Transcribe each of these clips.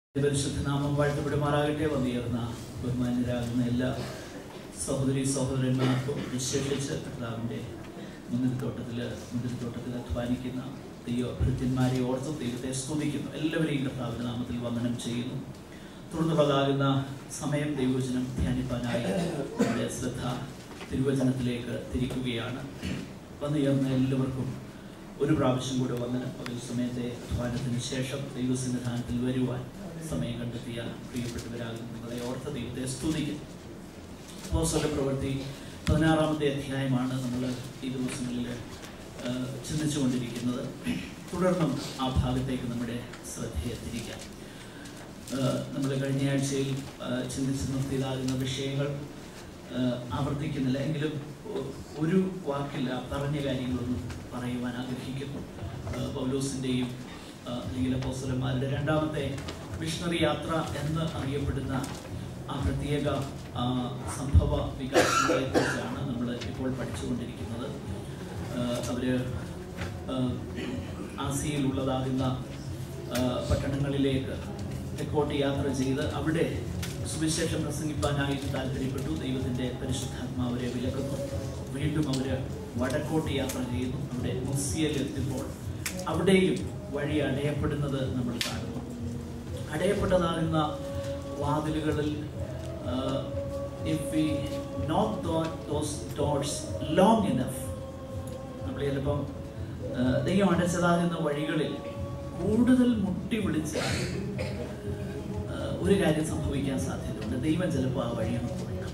പരിശുദ്ധനാമം വാഴ്ത്തപ്പെടുമാറാകട്ടെ വന്നിരുന്ന ബഹുമാന്യരാകുന്ന എല്ലാ സഹോദരി സഹോദരന്മാർക്കും വിശേഷിച്ച് കർത്താവിൻ്റെ മുന്തിരിത്തോട്ടത്തിൽ മുന്തിരിത്തോട്ടത്തിൽ അധ്വാനിക്കുന്ന ദൈവഭൃത്യന്മാരെ ഓർത്തും ദൈവത്തെ സ്തുതിക്കുന്നു എല്ലാവരെയും കർത്താവിൻ്റെ നാമത്തിൽ വന്ദനം ചെയ്യുന്നു തുടർന്നുള്ളതാകുന്ന സമയം ദൈവവചനം ധ്യാനിപ്പാനായി നമ്മുടെ ശ്രദ്ധ തിരുവചനത്തിലേക്ക് തിരിക്കുകയാണ് വന്നുയർന്ന എല്ലാവർക്കും ഒരു പ്രാവശ്യം കൂടെ വന്ദനം പകൽ സമയത്തെ അധ്വാനത്തിന് ശേഷം ദൈവസന്നിധാനത്തിൽ വരുവാൻ സമയം കണ്ടെത്തിയ പ്രിയപ്പെട്ടവരാകും നിങ്ങളെ ഓർത്ത ദൈവത്തെ സ്തുതിക്കും അപ്പോസ്തല പ്രവൃത്തി പതിനാറാമത്തെ അധ്യായമാണ് നമ്മൾ ഈ ദിവസങ്ങളിൽ ആ, ചിന്തിച്ചുകൊണ്ടിരിക്കുന്നത് തുടർന്നും ആ ഭാഗത്തേക്ക് നമ്മുടെ ശ്രദ്ധയെ തിരിക്കാം നമ്മൾ കഴിഞ്ഞ ആഴ്ചയിൽ ആ, ചിന്തിച്ച് നിർത്തിയതാകുന്ന വിഷയങ്ങൾ ആ, ആവർത്തിക്കുന്നില്ല എങ്കിലും ഒ- ഒരു വാക്കില്ല പറഞ്ഞ കാര്യങ്ങളൊന്നും പറയുവാൻ ആഗ്രഹിക്കുന്നു ആ, പൗലോസിൻ്റെയും ആ, അല്ലെങ്കിൽ അപ്പോസ്തലന്മാരുടെ രണ്ടാമത്തെ മിഷണറി യാത്ര എന്ന് അറിയപ്പെടുന്ന ആ പ്രത്യേക ആ, സംഭവ വികാസങ്ങളെ കുറിച്ചാണ് നമ്മൾ ഇപ്പോൾ പഠിച്ചുകൊണ്ടിരിക്കുന്നത് ആ, അവര് ആ, ആസിയയിലുള്ളതാകുന്ന ആ, പട്ടണങ്ങളിലേക്ക് തെക്കോട്ട് യാത്ര ചെയ്ത് അവിടെ സുവിശേഷം പ്രസംഗിപ്പാനായിട്ട് താല്പര്യപ്പെട്ടു ദൈവത്തിൻ്റെ പരിശുദ്ധാത്മാവ് അവരെ വിലക്കുന്നു വീണ്ടും അവർ വടക്കോട്ട് യാത്ര ചെയ്യുന്നു അവിടെ മുസിയയിലെത്തുമ്പോൾ അവിടെയും വഴി അടയപ്പെടുന്നത് നമ്മൾ കാണുന്നു അടയപ്പെട്ടതാകുന്ന വാതിലുകളിൽ if we note those doors long enough നമ്മൾ ചിലപ്പം ആ, ദൈവം അടച്ചതാകുന്ന വഴികളിൽ കൂടുതൽ മുട്ടി വിളിച്ചാൽ ആ, ഒരു കാര്യം സംഭവിക്കാൻ സാധ്യതയുണ്ട് ദൈവം ചിലപ്പോൾ ആ വഴിയൊന്ന് തുറക്കും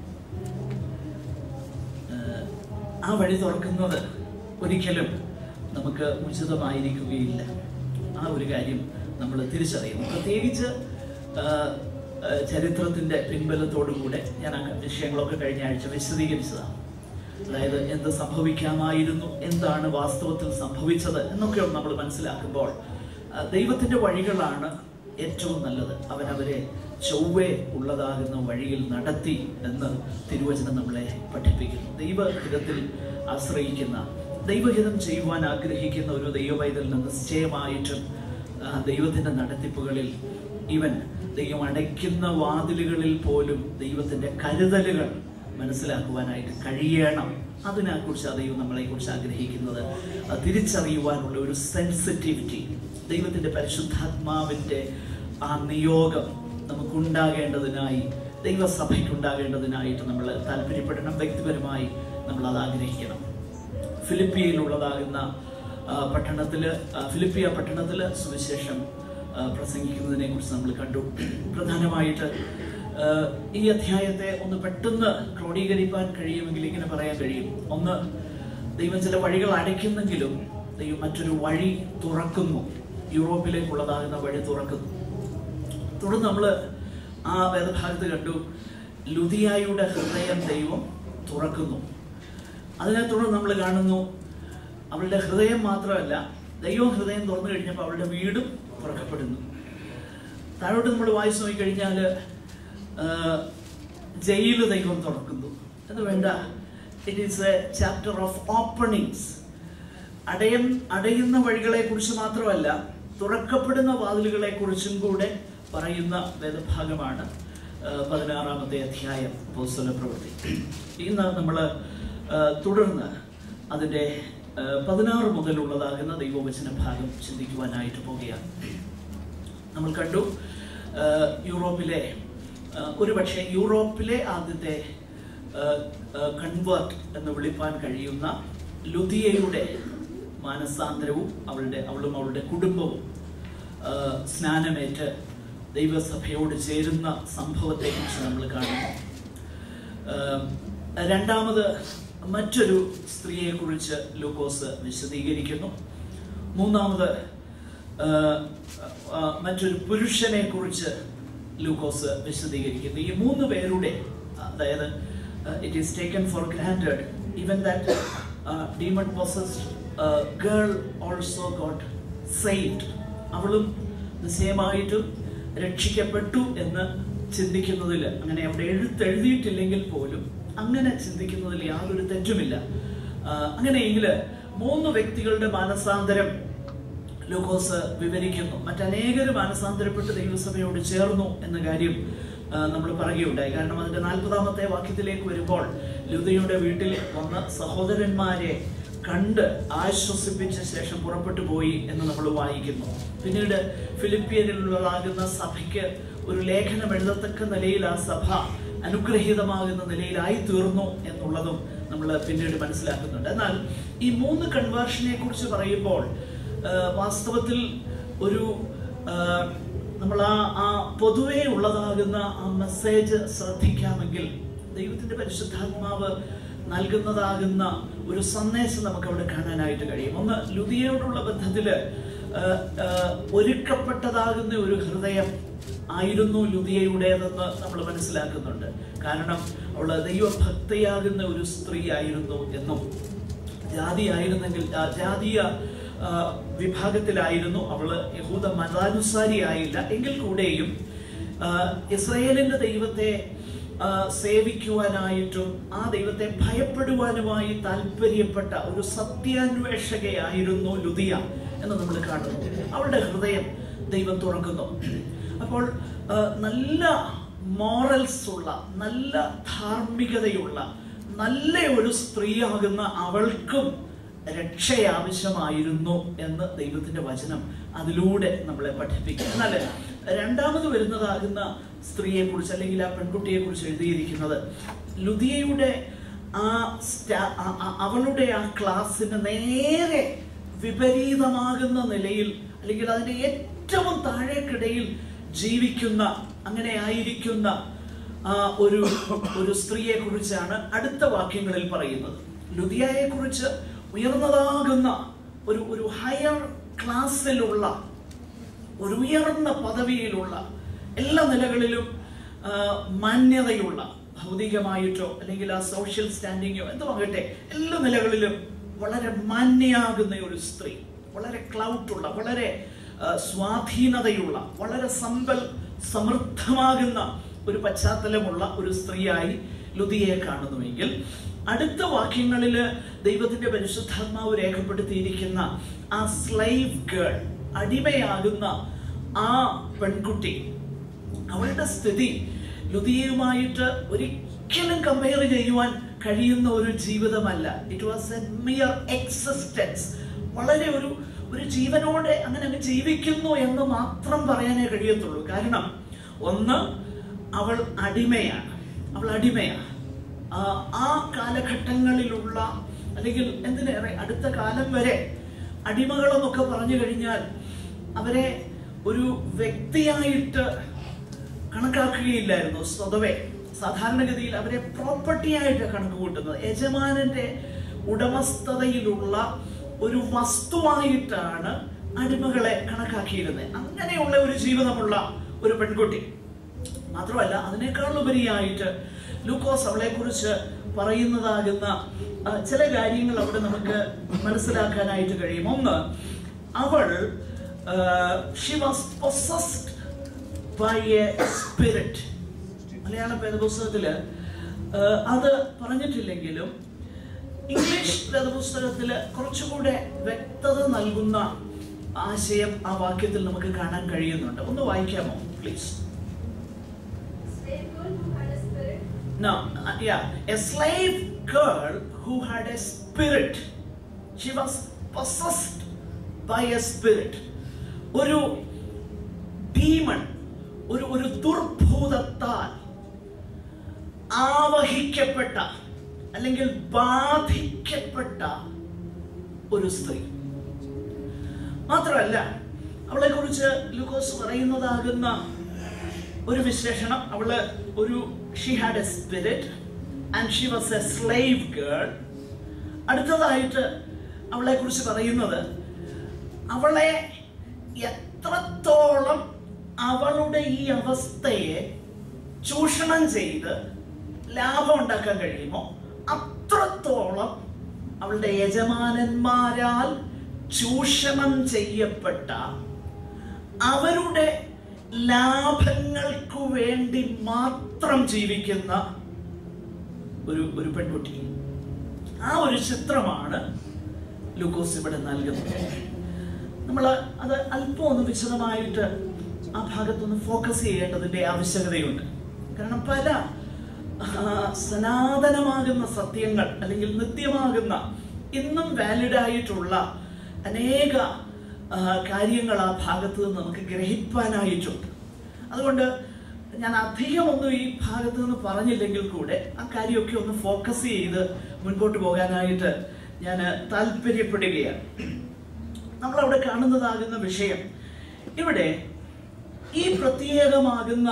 ആ, ആ വഴി തുറക്കുന്നത് ഒരിക്കലും നമുക്ക് ഉചിതമായിരിക്കുകയില്ല ആ ഒരു കാര്യം നമ്മൾ തിരിച്ചറിയുന്നു പ്രത്യേകിച്ച് ആ, ആ, ചരിത്രത്തിന്റെ പിൻബലത്തോടുകൂടെ ഞാൻ ആ വിഷയങ്ങളൊക്കെ കഴിഞ്ഞ ആഴ്ച വിശദീകരിച്ചതാണ് അതായത് എന്ത് സംഭവിക്കാമായിരുന്നു എന്താണ് വാസ്തവത്തിൽ സംഭവിച്ചത് എന്നൊക്കെ നമ്മൾ മനസ്സിലാക്കുമ്പോൾ ആ, ദൈവത്തിന്റെ വഴികളാണ് ഏറ്റവും നല്ലത് അവൻ അവരെ ചൊവ്വേ ഉള്ളതാകുന്ന വഴിയിൽ നടത്തി എന്ന് തിരുവചനം നമ്മളെ പഠിപ്പിക്കുന്നു ദൈവഹിതത്തിൽ ആശ്രയിക്കുന്ന ദൈവഹിതം ചെയ്യുവാൻ ആഗ്രഹിക്കുന്ന ഒരു ദൈവവൈതലിന് നിശ്ചയമായിട്ടും ആ, ദൈവത്തിന്റെ നടത്തിപ്പുകളിൽ ഇവൻ ദൈവം അടയ്ക്കുന്ന വാതിലുകളിൽ പോലും ദൈവത്തിന്റെ കരുതലുകൾ മനസ്സിലാക്കുവാനായിട്ട് കഴിയണം അതിനെക്കുറിച്ച് ദൈവം നമ്മളെ കുറിച്ച് ആഗ്രഹിക്കുന്നത് അത് തിരിച്ചറിയുവാനുള്ള ഒരു സെൻസിറ്റിവിറ്റി ദൈവത്തിന്റെ പരിശുദ്ധാത്മാവിന്റെ ആ നിയോഗം നമുക്കുണ്ടാകേണ്ടതിനായി ദൈവസഭയ്ക്കുണ്ടാകേണ്ടതിനായിട്ട് നമ്മൾ താല്പര്യപ്പെടണം വ്യക്തിപരമായി നമ്മൾ അത് ആഗ്രഹിക്കണം ഫിലിപ്പിയയിലുള്ളതാകുന്ന ആ, പട്ടണത്തില് ആ, ഫിലിപ്പിയ പട്ടണത്തില് സുവിശേഷം ആ, പ്രസംഗിക്കുന്നതിനെ കുറിച്ച് നമ്മൾ കണ്ടു പ്രധാനമായിട്ട് ആ, ഈ അധ്യായത്തെ ഒന്ന് പെട്ടെന്ന് ക്രോഡീകരിക്കാൻ കഴിയുമെങ്കിൽ ഇങ്ങനെ പറയാൻ കഴിയും ഒന്ന് ദൈവം ചില വഴികൾ അടയ്ക്കുന്നെങ്കിലും ദൈവം മറ്റൊരു വഴി തുറക്കുന്നു യൂറോപ്പിലേക്കുള്ളതാകുന്ന വഴി തുറക്കുന്നു തുടർന്ന് നമ്മൾ ആ വേദഭാഗത്ത് കണ്ടു ലുതിയായുടെ ഹൃദയം ദൈവം തുറക്കുന്നു അതിനെ തുടർന്ന് നമ്മൾ കാണുന്നു അവളുടെ ഹൃദയം മാത്രമല്ല ദൈവം ഹൃദയം തുറന്നു കഴിഞ്ഞപ്പോൾ അവളുടെ വീടും തുറക്കപ്പെടുന്നു താഴോട്ട് നമ്മൾ വായിച്ചു നോക്കിക്കഴിഞ്ഞാൽ ജയില് ദൈവം തുറക്കുന്നു എന്ന് വേണ്ട it is a chapter of openings അടയൻ അടയുന്ന വഴികളെ കുറിച്ച് മാത്രമല്ല തുറക്കപ്പെടുന്ന വാതിലുകളെ കുറിച്ചും കൂടെ പറയുന്ന വേദഭാഗമാണ് ആ, പതിനാറാമത്തെ അധ്യായം പോസ്തല പ്രവൃത്തി ഇന്ന് നമ്മൾ തുടർന്ന് അതിൻ്റെ ആ, പതിനാറ് മുതലുള്ളതാകുന്ന ദൈവവചന ഭാഗം ചിന്തിക്കുവാനായിട്ട് പോവുകയാണ് നമ്മൾ കണ്ടു ആ, യൂറോപ്പിലെ ആ, ഒരുപക്ഷെ യൂറോപ്പിലെ ആദ്യത്തെ കൺവേർട്ട് എന്ന് വിളിപ്പാൻ കഴിയുന്ന ലുതിയയുടെ മാനസാന്തരവും അവളുടെ അവളും അവളുടെ കുടുംബവും ആ, സ്നാനമേറ്റ് ദൈവസഭയോട് ചേരുന്ന സംഭവത്തെക്കുറിച്ച് നമ്മൾ കാണുന്നു ആ, രണ്ടാമത് മറ്റൊരു സ്ത്രീയെക്കുറിച്ച് ലൂക്കോസ് വിശദീകരിക്കുന്നു മൂന്നാമത് ആ, ആ, മറ്റൊരു പുരുഷനെ കുറിച്ച് ലൂക്കോസ് വിശദീകരിക്കുന്നു ഈ മൂന്ന് പേരുടെ അതായത് it is taken for granted even that demon possessed girl also got saved അവളും നിശ്ചയമായിട്ടും രക്ഷിക്കപ്പെട്ടു എന്ന് ചിന്തിക്കുന്നതിൽ അങ്ങനെ അവിടെ എഴുത്തെഴുതിയിട്ടില്ലെങ്കിൽ പോലും അങ്ങനെ ചിന്തിക്കുന്നതിൽ യാതൊരു തെറ്റുമില്ല ആ, അങ്ങനെയെങ്കിൽ മൂന്ന് വ്യക്തികളുടെ മാനസാന്തരം ലൂക്കോസ് വിവരിക്കുന്നു മറ്റനേകര് മാനസാന്തരപ്പെട്ട് ദൈവസഭയോട് ചേർന്നു എന്ന കാര്യം നമ്മൾ പറയുകയുണ്ടായി കാരണം അതിന്റെ നാൽപ്പതാമത്തെ വാക്യത്തിലേക്ക് വരുമ്പോൾ ലുതയുടെ വീട്ടിൽ വന്ന സഹോദരന്മാരെ കണ്ട് ആശ്വസിപ്പിച്ച ശേഷം പുറപ്പെട്ടു പോയി എന്ന് നമ്മൾ വായിക്കുന്നു പിന്നീട് ഫിലിപ്പിയനിലുള്ളതാകുന്ന സഭയ്ക്ക് ഒരു ലേഖനം എഴുതത്തക്ക നിലയിൽ ആ സഭ അനുഗ്രഹീതമാകുന്ന നിലയിലായി തീർന്നു എന്നുള്ളതും നമ്മൾ പിന്നീട് മനസ്സിലാക്കുന്നുണ്ട് എന്നാൽ ഈ മൂന്ന് കൺവേർഷനെ കുറിച്ച് പറയുമ്പോൾ ആ, വാസ്തവത്തിൽ ഒരു ആ, നമ്മൾ ആ ആ പൊതുവേ ഉള്ളതാകുന്ന ആ മെസ്സേജ് ശ്രദ്ധിക്കാമെങ്കിൽ ദൈവത്തിന്റെ പരിശുദ്ധാത്മാവ് നൽകുന്നതാകുന്ന ഒരു സന്ദേശം നമുക്ക് അവിടെ കാണാനായിട്ട് കഴിയും ഒന്ന് ലുതിയോടുള്ള ബന്ധത്തില് ആ, ആ, ഒരുക്കപ്പെട്ടതാകുന്ന ഒരു ഹൃദയം ആയിരുന്നു ലുതിയയുടേതെന്ന് നമ്മൾ മനസ്സിലാക്കുന്നുണ്ട് കാരണം അവള് ദൈവഭക്തയാകുന്ന ഒരു സ്ത്രീ ആയിരുന്നു എന്നും ജാതി ആയിരുന്നെങ്കിൽ ആ ജാതീയ ആ, വിഭാഗത്തിലായിരുന്നു അവള് യഹൂദ മതാനുസാരി ആയില്ല എങ്കിൽ കൂടെയും ആ, ഇസ്രായേലിന്റെ ദൈവത്തെ ആ, സേവിക്കുവാനായിട്ടും ആ ദൈവത്തെ ഭയപ്പെടുവാനുമായി താല്പര്യപ്പെട്ട ഒരു സത്യാന്വേഷകയായിരുന്നു ലുദിയ എന്ന് നമ്മൾ കാണുന്നു അവളുടെ ഹൃദയം ദൈവം തുറക്കുന്നു അപ്പോൾ ആ, നല്ല മോറൽസ് ഉള്ള നല്ല ധാർമ്മികതയുള്ള നല്ല ഒരു സ്ത്രീയാകുന്ന അവൾക്കും രക്ഷ ആവശ്യമായിരുന്നു എന്ന് ദൈവത്തിന്റെ വചനം അതിലൂടെ നമ്മളെ പഠിപ്പിക്കും എന്നാൽ രണ്ടാമത് വരുന്നതാകുന്ന സ്ത്രീയെ കുറിച്ച് അല്ലെങ്കിൽ ആ പെൺകുട്ടിയെ കുറിച്ച് എഴുതിയിരിക്കുന്നത് ലുദിയയുടെ ആ സ്റ്റാ- ആ- ആ- അവളുടെ ആ ക്ലാസ്സിന് നേരെ വിപരീതമാകുന്ന നിലയിൽ അല്ലെങ്കിൽ അതിന്റെ ഏറ്റവും താഴേക്കിടയിൽ ജീവിക്കുന്ന അങ്ങനെ ആയിരിക്കുന്ന ആ ഒരു ഒരു സ്ത്രീയെ കുറിച്ചാണ് അടുത്ത വാക്യങ്ങളിൽ പറയുന്നത് ലുദിയയെ കുറിച്ച് ഉയർന്നതാകുന്ന ഒരു ഒരു ഹയർ ക്ലാസ്സിലുള്ള ഒരു ഉയർന്ന പദവിയിലുള്ള എല്ലാ നിലകളിലും ആ, മാന്യതയുള്ള ഭൗതികമായിട്ടോ അല്ലെങ്കിൽ ആ സോഷ്യൽ സ്റ്റാൻഡിങ്ങോ എന്തുമാകട്ടെ എല്ലാ നിലകളിലും വളരെ മാന്യയാകുന്ന ഒരു സ്ത്രീ വളരെ ക്ലൗട്ടുള്ള വളരെ ആ, സ്വാധീനതയുള്ള വളരെ സമ്പൽ സമൃദ്ധമാകുന്ന ഒരു പശ്ചാത്തലമുള്ള ഒരു സ്ത്രീയായി ലുതിയെ കാണുന്നുവെങ്കിൽ അടുത്ത വാക്യങ്ങളിൽ ദൈവത്തിന്റെ പരിശുദ്ധാത്മാവ് രേഖപ്പെടുത്തിയിരിക്കുന്ന ആ സ്ലൈവ് ഗേൾ അടിമയാകുന്ന ആ പെൺകുട്ടി അവളുടെ സ്ഥിതി ലുതിയുമായിട്ട് ഒരിക്കലും കമ്പയർ ചെയ്യുവാൻ കഴിയുന്ന ഒരു ജീവിതമല്ല it was a mere existence വളരെ ഒരു ഒരു ജീവനോടെ അങ്ങനെ അങ്ങ് ജീവിക്കുന്നു എന്ന് മാത്രം പറയാനേ കഴിയത്തുള്ളൂ കാരണം ഒന്ന് അവൾ അടിമയാണ് അവൾ അടിമയാണ് ആ, ആ കാലഘട്ടങ്ങളിലുള്ള അല്ലെങ്കിൽ എന്തിനേറെ അടുത്ത കാലം വരെ അടിമകളെന്നൊക്കെ പറഞ്ഞു കഴിഞ്ഞാൽ അവരെ ഒരു വ്യക്തിയായിട്ട് കണക്കാക്കുകയില്ലായിരുന്നു സ്വതവേ സാധാരണഗതിയിൽ അവരെ പ്രോപ്പർട്ടി ആയിട്ട് കണക്ക് കൂട്ടുന്നത് യജമാനന്റെ ഉടമസ്ഥതയിലുള്ള ഒരു വസ്തുവായിട്ടാണ് അടിമകളെ കണക്കാക്കിയിരുന്നത് അങ്ങനെയുള്ള ഒരു ജീവിതമുള്ള ഒരു പെൺകുട്ടി മാത്രമല്ല അതിനേക്കാൾ ഉപരിയായിട്ട് ലൂക്കോസ് അവളെ കുറിച്ച് പറയുന്നതാകുന്ന ആ, ചില കാര്യങ്ങൾ അവിടെ നമുക്ക് മനസ്സിലാക്കാനായിട്ട് കഴിയും ഒന്ന് അവൾ she was possessed by a spirit മലയാള വേദപുസ്തകത്തില് ആ, അത് പറഞ്ഞിട്ടില്ലെങ്കിലും ഇംഗ്ലീഷ് വേദപുസ്തകത്തില് കുറച്ചുകൂടെ വ്യക്തത നൽകുന്ന ആശയം ആ വാക്യത്തിൽ നമുക്ക് കാണാൻ കഴിയുന്നുണ്ട് ഒന്ന് വായിക്കാമോ please Slave girl who had a spirit. No, uh, yeah, a slave girl who had a spirit. She was possessed by a spirit. ഒരു ഡീമൺ ഒരു ഒരു ദുർഭൂതത്താൽ ആവഹിക്കപ്പെട്ട അല്ലെങ്കിൽ ബാധിക്കപ്പെട്ട ഒരു സ്ത്രീ മാത്രമല്ല അവളെ കുറിച്ച് ലൂക്കോസ് പറയുന്നതാകുന്ന ഒരു വിശേഷണം അവള് ഒരു she had a spirit and she was a slave girl അടുത്തതായിട്ട് അവളെ കുറിച്ച് പറയുന്നത് അവളെ എത്രത്തോളം അവളുടെ ഈ അവസ്ഥയെ ചൂഷണം ചെയ്ത് ലാഭം ഉണ്ടാക്കാൻ കഴിയുമോ അത്രത്തോളം അവളുടെ യജമാനന്മാരാൽ ചൂഷണം ചെയ്യപ്പെട്ട അവരുടെ ലാഭങ്ങൾക്കു വേണ്ടി മാത്രം ജീവിക്കുന്ന ഒരു ഒരു പെൺകുട്ടി ആ ഒരു ചിത്രമാണ് ലൂക്കോസ് ഇവിടെ നൽകുന്നത് നമ്മൾ അത് അല്പം ഒന്ന് വിശദമായിട്ട് ആ ഭാഗത്തൊന്ന് ഫോക്കസ് ചെയ്യേണ്ടതിൻ്റെ ആവശ്യകതയുണ്ട് കാരണം പല ആ, സനാതനമാകുന്ന സത്യങ്ങൾ അല്ലെങ്കിൽ നിത്യമാകുന്ന ഇന്നും വാലിഡ് ആയിട്ടുള്ള അനേക ആ, കാര്യങ്ങൾ ആ ഭാഗത്ത് നിന്ന് നമുക്ക് ഗ്രഹിപ്പാനായിട്ടുണ്ട് അതുകൊണ്ട് ഞാൻ അധികമൊന്നും ഈ ഭാഗത്ത് നിന്ന് പറഞ്ഞില്ലെങ്കിൽ കൂടെ ആ കാര്യമൊക്കെ ഒന്ന് ഫോക്കസ് ചെയ്ത് മുൻപോട്ട് പോകാനായിട്ട് ഞാൻ താല്പര്യപ്പെടുകയാണ് നമ്മളവിടെ കാണുന്നതാകുന്ന വിഷയം ഇവിടെ ഈ പ്രത്യേകമാകുന്ന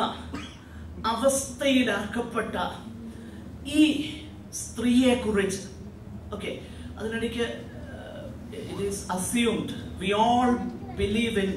അവസ്ഥയിലാക്കപ്പെട്ട ഈ സ്ത്രീയെ കുറിച്ച് ഓക്കെ അതിനിടയ്ക്ക് it is assumed we all believe in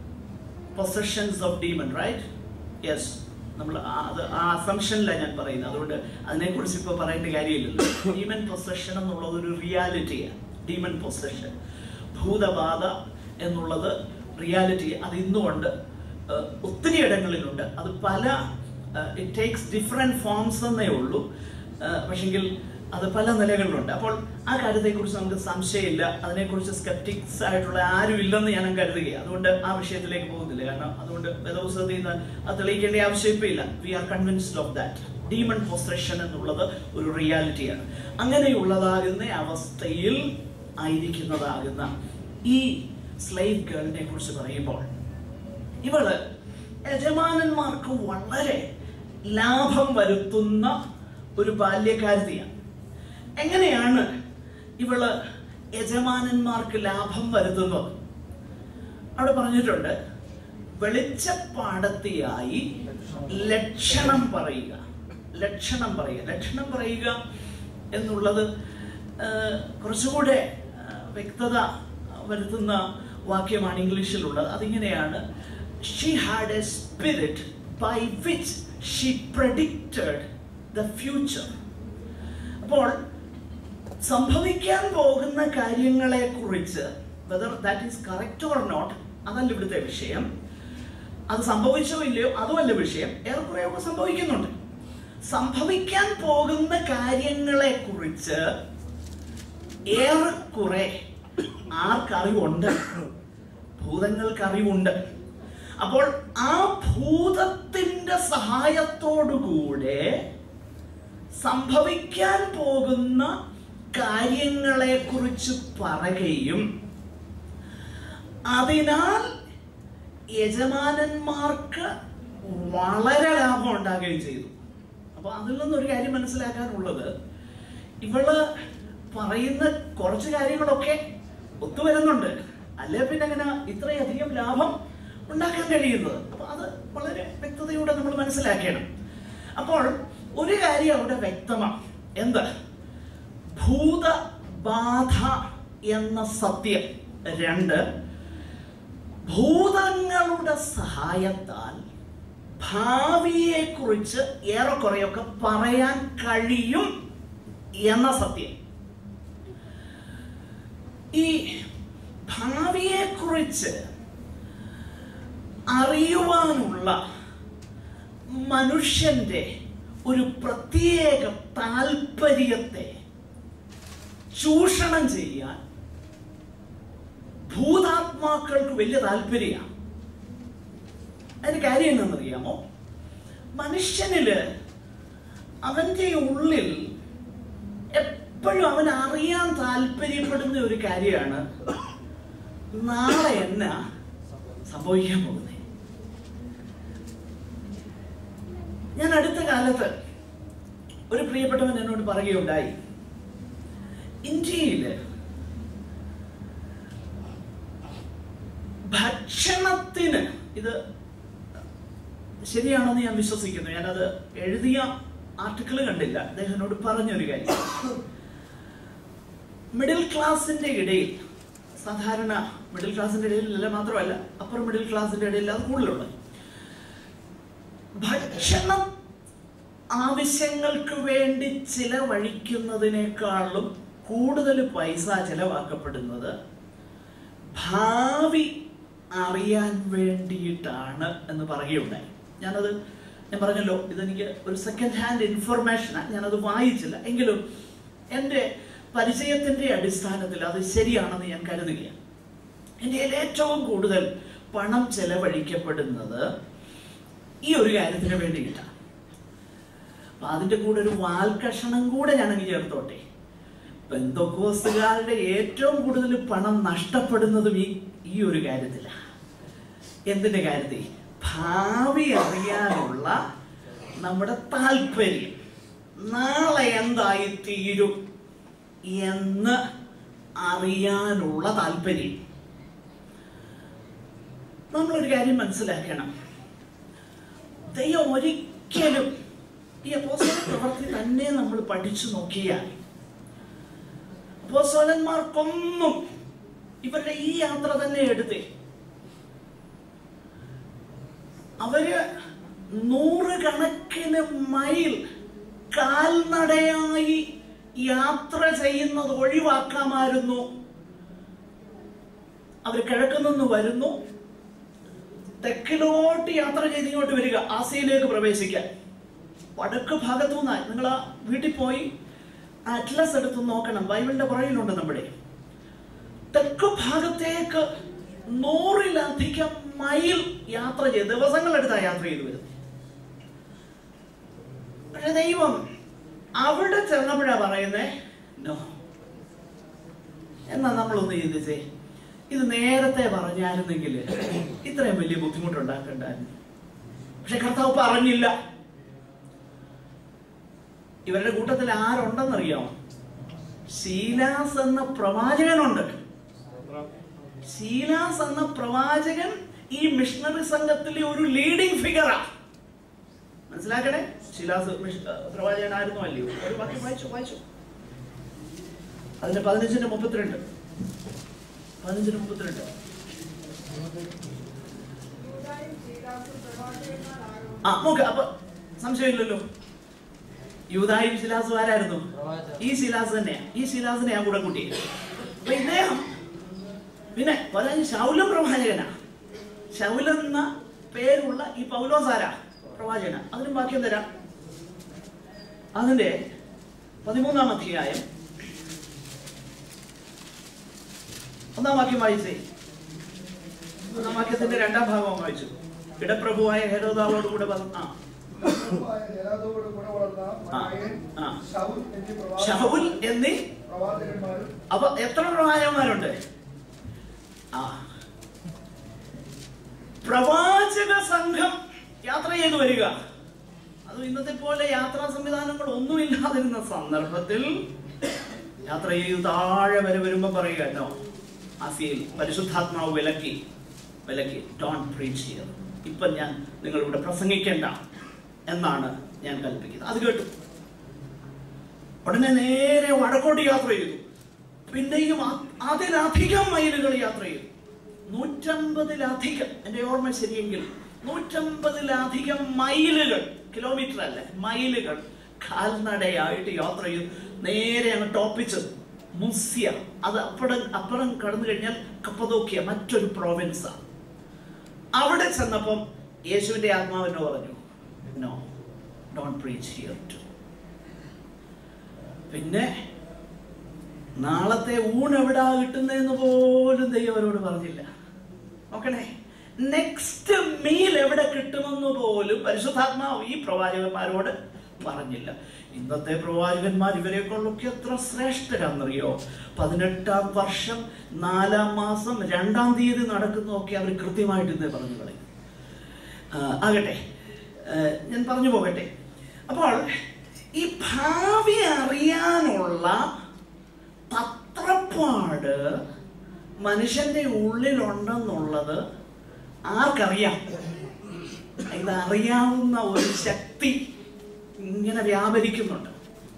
possessions of demon right yes നമ്മൾ അത് ആ അസംഷനിലാണ് ഞാൻ പറയുന്നത് അതുകൊണ്ട് അതിനെക്കുറിച്ച് ഇപ്പോൾ പറയേണ്ട കാര്യമില്ലല്ലോ ഡീമൻ പൊസഷൻ എന്നുള്ളത് ഒരു റിയാലിറ്റിയാണ് ഡീമൻ പൊസഷൻ ഭൂതബാധ എന്നുള്ളത് റിയാലിറ്റി അത് ഇന്നുമുണ്ട് ഏഹ് ഒത്തിരി ഇടങ്ങളിലുണ്ട് അത് പല ഇറ്റ് ടേക്സ് ഡിഫറെൻറ്റ് ഫോംസ് എന്നേ ഉള്ളൂ ഏഹ് പക്ഷെങ്കിൽ അത് പല നിലകളിലുണ്ട് അപ്പോൾ ആ കാര്യത്തെക്കുറിച്ച് നമുക്ക് സംശയമില്ല അതിനെക്കുറിച്ച് സ്കെപ്റ്റിക്സ് ആയിട്ടുള്ള ആരും ഇല്ലെന്ന് ഞാൻ കരുതുകയാണ് അതുകൊണ്ട് ആ വിഷയത്തിലേക്ക് പോകുന്നില്ല കാരണം അതുകൊണ്ട് വേദപുസ്തകത്തിൽ നിന്ന് അത് തെളിയിക്കേണ്ട ആവശ്യം ഇപ്പം ഇല്ല we are convinced of that demon possession എന്നുള്ളത് ഒരു റിയാലിറ്റിയാണ് അങ്ങനെയുള്ളതാകുന്ന അവസ്ഥയിൽ ആയിരിക്കുന്നതാകുന്ന ഈ സ്ലൈവ് ഗേളിനെ കുറിച്ച് പറയുമ്പോൾ ഇവള് യജമാനന്മാർക്ക് വളരെ ലാഭം വരുത്തുന്ന ഒരു ബാല്യക്കാരത്തിയാണ് എങ്ങനെയാണ് ഇവള് യജമാനന്മാർക്ക് ലാഭം വരുത്തുന്നത് അവിടെ പറഞ്ഞിട്ടുണ്ട് വെളിച്ചപ്പാടത്തിയായി ലക്ഷണം പറയുക ലക്ഷണം പറയുക ലക്ഷണം പറയുക എന്നുള്ളത് ആ, കുറച്ചുകൂടെ ആ, വ്യക്തത വരുത്തുന്ന വാക്യമാണ് ഇംഗ്ലീഷിലുള്ളത് അതിങ്ങനെയാണ് she had a spirit by which she predicted the future അപ്പോൾ സംഭവിക്കാൻ പോകുന്ന കാര്യങ്ങളെ കുറിച്ച് whether that is correct or not അതല്ല ഇവിടുത്തെ വിഷയം അത് സംഭവിച്ചോ ഇല്ലയോ അതുമല്ല വിഷയം ഏറെക്കുറെയൊക്കെ സംഭവിക്കുന്നുണ്ട് സംഭവിക്കാൻ പോകുന്ന കാര്യങ്ങളെ കുറിച്ച് ഏറെക്കുറെ ആർക്കറിവുണ്ട് ഭൂതങ്ങൾക്ക് അറിവുണ്ട് അപ്പോൾ ആ ഭൂതത്തിന്റെ സഹായത്തോടുകൂടെ സംഭവിക്കാൻ പോകുന്ന കാര്യങ്ങളെ കുറിച്ച് പറയുകയും അതിനാൽ യജമാനന്മാർക്ക് വളരെ ലാഭം ഉണ്ടാകുകയും ചെയ്തു അപ്പൊ അതിൽ നിന്നൊരു കാര്യം മനസ്സിലാക്കാനുള്ളത് ഇവള് പറയുന്ന കുറച്ച് കാര്യങ്ങളൊക്കെ ഒത്തുവരുന്നുണ്ട് അല്ലെ പിന്നെ അങ്ങനെ ഇത്രയധികം ലാഭം ഉണ്ടാക്കാൻ കഴിയുന്നത് അപ്പൊ അത് വളരെ വ്യക്തതയോടെ നമ്മൾ മനസ്സിലാക്കണം അപ്പോൾ ഒരു കാര്യം അവിടെ വ്യക്തമാണ് എന്ത് ഭൂതബാധ എന്ന സത്യം രണ്ട് ഭൂതങ്ങളുടെ സഹായത്താൽ ഭാവിയെ കുറിച്ച് ഏറെക്കുറെയൊക്കെ പറയാൻ കഴിയും എന്ന സത്യം ഈ ഭാവിയെ കുറിച്ച് അറിയുവാനുള്ള മനുഷ്യന്റെ ഒരു പ്രത്യേക താല്പര്യത്തെ ചൂഷണം ചെയ്യാൻ ഭൂതാത്മാക്കൾക്ക് വലിയ താല്പര്യമാണ് അതിന് കാര്യം എന്താണെന്നറിയാമോ മനുഷ്യനില് അവന്റെ ഉള്ളിൽ എപ്പോഴും അവൻ അറിയാൻ താല്പര്യപ്പെടുന്ന ഒരു കാര്യമാണ് നാളെ എന്നാ സംഭവിക്കാൻ പോകുന്നത് ഞാൻ അടുത്ത കാലത്ത് ഒരു പ്രിയപ്പെട്ടവൻ എന്നോട് പറയുകയുണ്ടായി ഇന്ത്യയില് ഭക്ഷണത്തിന് ഇത് ശരിയാണെന്ന് ഞാൻ വിശ്വസിക്കുന്നു ഞാനത് എഴുതിയ ആർട്ടിക്കിൾ കണ്ടില്ല അദ്ദേഹം എന്നോട് പറഞ്ഞൊരു കാര്യം മിഡിൽ ക്ലാസിന്റെ ഇടയിൽ സാധാരണ മിഡിൽ ക്ലാസിന്റെ ഇടയിലല്ല മാത്രമല്ല അപ്പർ മിഡിൽ ക്ലാസിന്റെ ഇടയിൽ അത് കൂടുതലുള്ളത് ഭക്ഷണം ആവശ്യങ്ങൾക്ക് വേണ്ടി ചിലവഴിക്കുന്നതിനേക്കാളും കൂടുതൽ പൈസ ചെലവാക്കപ്പെടുന്നത് ഭാവി അറിയാൻ വേണ്ടിയിട്ടാണ് എന്ന് പറയുകയുണ്ടായി ഞാനത് ഞാൻ പറഞ്ഞല്ലോ ഇതെനിക്ക് ഒരു സെക്കൻഡ് ഹാൻഡ് ഇൻഫർമേഷനാണ് ഞാനത് വായിച്ചില്ല എങ്കിലും എൻ്റെ പരിചയത്തിൻ്റെ അടിസ്ഥാനത്തിൽ അത് ശരിയാണെന്ന് ഞാൻ കരുതുകയാണ് ഇന്ത്യയിൽ ഏറ്റവും കൂടുതൽ പണം ചെലവഴിക്കപ്പെടുന്നത് ഈ ഒരു കാര്യത്തിന് വേണ്ടിയിട്ടാണ് അപ്പൊ അതിന്റെ കൂടെ ഒരു വാൽക്കഷണം കൂടെ ഞാനങ്ങ് ചേർത്തോട്ടെ ബന്ധോക്കോസുകാരുടെ ഏറ്റവും കൂടുതൽ പണം നഷ്ടപ്പെടുന്നതും ഈ ഈ ഒരു കാര്യത്തിലാണ് എന്തിന്റെ കാര്യത്തിൽ ഭാവി അറിയാനുള്ള നമ്മുടെ താല്പര്യം നാളെ എന്തായി തീരും എന്ന് അറിയാനുള്ള താല്പര്യം നമ്മളൊരു കാര്യം മനസ്സിലാക്കണം ദൈവം ഒരിക്കലും ഈ അപ്പോസ്തല പ്രവൃത്തി തന്നെ നമ്മൾ പഠിച്ചു നോക്കിയാൽ അപ്പോസ്തലന്മാർക്കൊന്നും ഇവരുടെ ഈ യാത്ര തന്നെ എടുത്തേ അവര് നൂറുകണക്കിന് മൈൽ കാൽനടയായി യാത്ര ചെയ്യുന്നത് ഒഴിവാക്കാമായിരുന്നു അവർ കിഴക്കുനിന്ന് വരുന്നു തെക്കിലോട്ട് യാത്ര ചെയ്ത് ഇങ്ങോട്ട് വരിക ആസിയയിലേക്ക് പ്രവേശിക്കാൻ വടക്ക് ഭാഗത്തു നിന്നായി നിങ്ങൾ ആ വീട്ടിൽ പോയി അറ്റ്ലസ് എടുത്ത് നോക്കണം ബൈബിളിന്റെ പുറകിലുണ്ട് നമ്മുടെ തെക്ക് ഭാഗത്തേക്ക് നൂറിലധികം മൈൽ യാത്ര ചെയ്ത് ദിവസങ്ങളെടുത്താ യാത്ര ചെയ്തു വരുന്നത് പക്ഷെ ദൈവം അവിടെ ചെന്നപ്പോഴാ പറയുന്നേ നോ എന്നാ നമ്മളൊന്ന് ചിന്തിച്ചേ ഇത് നേരത്തെ പറഞ്ഞായിരുന്നെങ്കിൽ ഇത്രയും വലിയ ബുദ്ധിമുട്ടുണ്ടാക്കണ്ടായിരുന്നു പക്ഷെ കർത്താവ് പറഞ്ഞില്ല ഇവരുടെ കൂട്ടത്തിൽ ആരുണ്ടെന്നറിയാമോ ശീലാസ് എന്ന പ്രവാചകനുണ്ട് ശീലാസ് എന്ന പ്രവാചകൻ ഈ മിഷണറി സംഘത്തിലെ ഒരു ലീഡിംഗ് ഫിഗറാ മനസ്സിലാക്കണേ ശീലാസ് മിഷ- പ്രവാചകനായിരുന്നു അല്ലയോ ഒരു വാക്യം വായിച്ചു വായിച്ചു അതിന്റെ പതിനഞ്ചിന്റെ മുപ്പത്തിരണ്ട് പതിനഞ്ചിന് മുപ്പത്തിരണ്ട് യൂദായും ശീലാസും പ്രവാചകന്മാരാകുന്നു. ആ നോക്ക് അപ്പൊ സംശയമില്ലല്ലോ യൂതായും ശിലാസും ആരായിരുന്നു ഈ ശിലാസ് തന്നെയാ ഈ ശിലാസിനെ ഞാൻ കൂടെ കൂട്ടി അപ്പൊ ഇദ്ദേഹം പിന്നെ പറയാൻ ശൗലം പ്രവാചകനാ ശൗലെന്ന പേരുള്ള ഈ പൗലോസാരാ പ്രവാചകന അതിനും വാക്യം തരാം അതിന്റെ പതിമൂന്നാം അധ്യായം ഒന്നാം വാക്യം വായിച്ചേ ഒന്നാം വാക്യത്തിന്റെ രണ്ടാം ഭാഗം വായിച്ചു ഇടപ്രഭുവായ ഹെരോദാവോട് കൂടെ വന്ന ആ യഹോവയായ ജനാദോട് കൂടെ വളർന്ന മനായൻ, ആ. ശൗൽ എന്നീ പ്രവാചക- ഷൗൽ എന്നീ പ്രവാചകന്മാരും അപ്പൊ എത്ര പ്രവാചകന്മാരുണ്ട് ആ പ്രവാചക സംഘം യാത്ര ചെയ്തു വരിക അത് ഇന്നത്തെ പോലെ യാത്രാ സംവിധാനങ്ങൾ ഒന്നുമില്ലാതിരുന്ന സന്ദർഭത്തിൽ യാത്ര ചെയ്ത് താഴെ വരെ വരുമ്പോ പറയുക കേട്ടോ ആസിയയിൽ പരിശുദ്ധാത്മാവ് വിലക്കി വിലക്കി ഡോൺ പ്രീച്ച് ചെയ്തത് ഇപ്പൊ ഞാൻ നിങ്ങളിവിടെ പ്രസംഗിക്കേണ്ട എന്നാണ് ഞാൻ കൽപ്പിക്കുന്നത് അത് കേട്ടു ഉടനെ നേരെ വടക്കോട്ട് യാത്ര ചെയ്തു പിന്നെയും അ- അതിലധികം മൈലുകൾ യാത്ര ചെയ്തു നൂറ്റമ്പതിലധികം എൻ്റെ ഓർമ്മ ശരിയെങ്കിൽ നൂറ്റമ്പതിലധികം മൈലുകൾ കിലോമീറ്റർ അല്ല മൈലുകൾ കാൽനടയായിട്ട് യാത്ര ചെയ്തു നേരെ അങ്ങ് ടോപ്പിച്ചത് മുസ്യ അത് അപ്പുറം അപ്പുറം കടന്നു കഴിഞ്ഞാൽ കപ്പതോക്കിയ മറ്റൊരു പ്രോവിൻസാണ് അവിടെ ചെന്നപ്പം യേശുവിന്റെ ആത്മാവിനോ പറഞ്ഞു no don't preach here too പിന്നെ നാളത്തെ ഊണ് എവിടാ കിട്ടുന്നതെന്ന് പോലും ദൈവം അവരോട് പറഞ്ഞില്ല നോക്കണേ നെക്സ്റ്റ് മീൽ എവിടെ കിട്ടുമെന്ന് പോലും പരിശുദ്ധാത്മാവ് ഈ പ്രവാചകന്മാരോട് പറഞ്ഞില്ല ഇന്നത്തെ പ്രവാചകന്മാർ ഇവരെക്കൊള്ളൊക്കെ എത്ര ശ്രേഷ്ഠരാണെന്നറിയോ പതിനെട്ടാം വർഷം നാലാം മാസം രണ്ടാം തീയതി നടക്കുന്നതൊക്കെ അവർ കൃത്യമായിട്ട് ഇന്നേ പറഞ്ഞു കളയും ആ, ആകട്ടെ ആ, ഞാൻ പറഞ്ഞു പോകട്ടെ അപ്പോൾ ഈ ഭാവി അറിയാനുള്ള തത്രപ്പാട് മനുഷ്യന്റെ ഉള്ളിലുണ്ടെന്നുള്ളത് ആർക്കറിയാം ഇത് അറിയാവുന്ന ഒരു ശക്തി ഇങ്ങനെ വ്യാപരിക്കുന്നുണ്ട്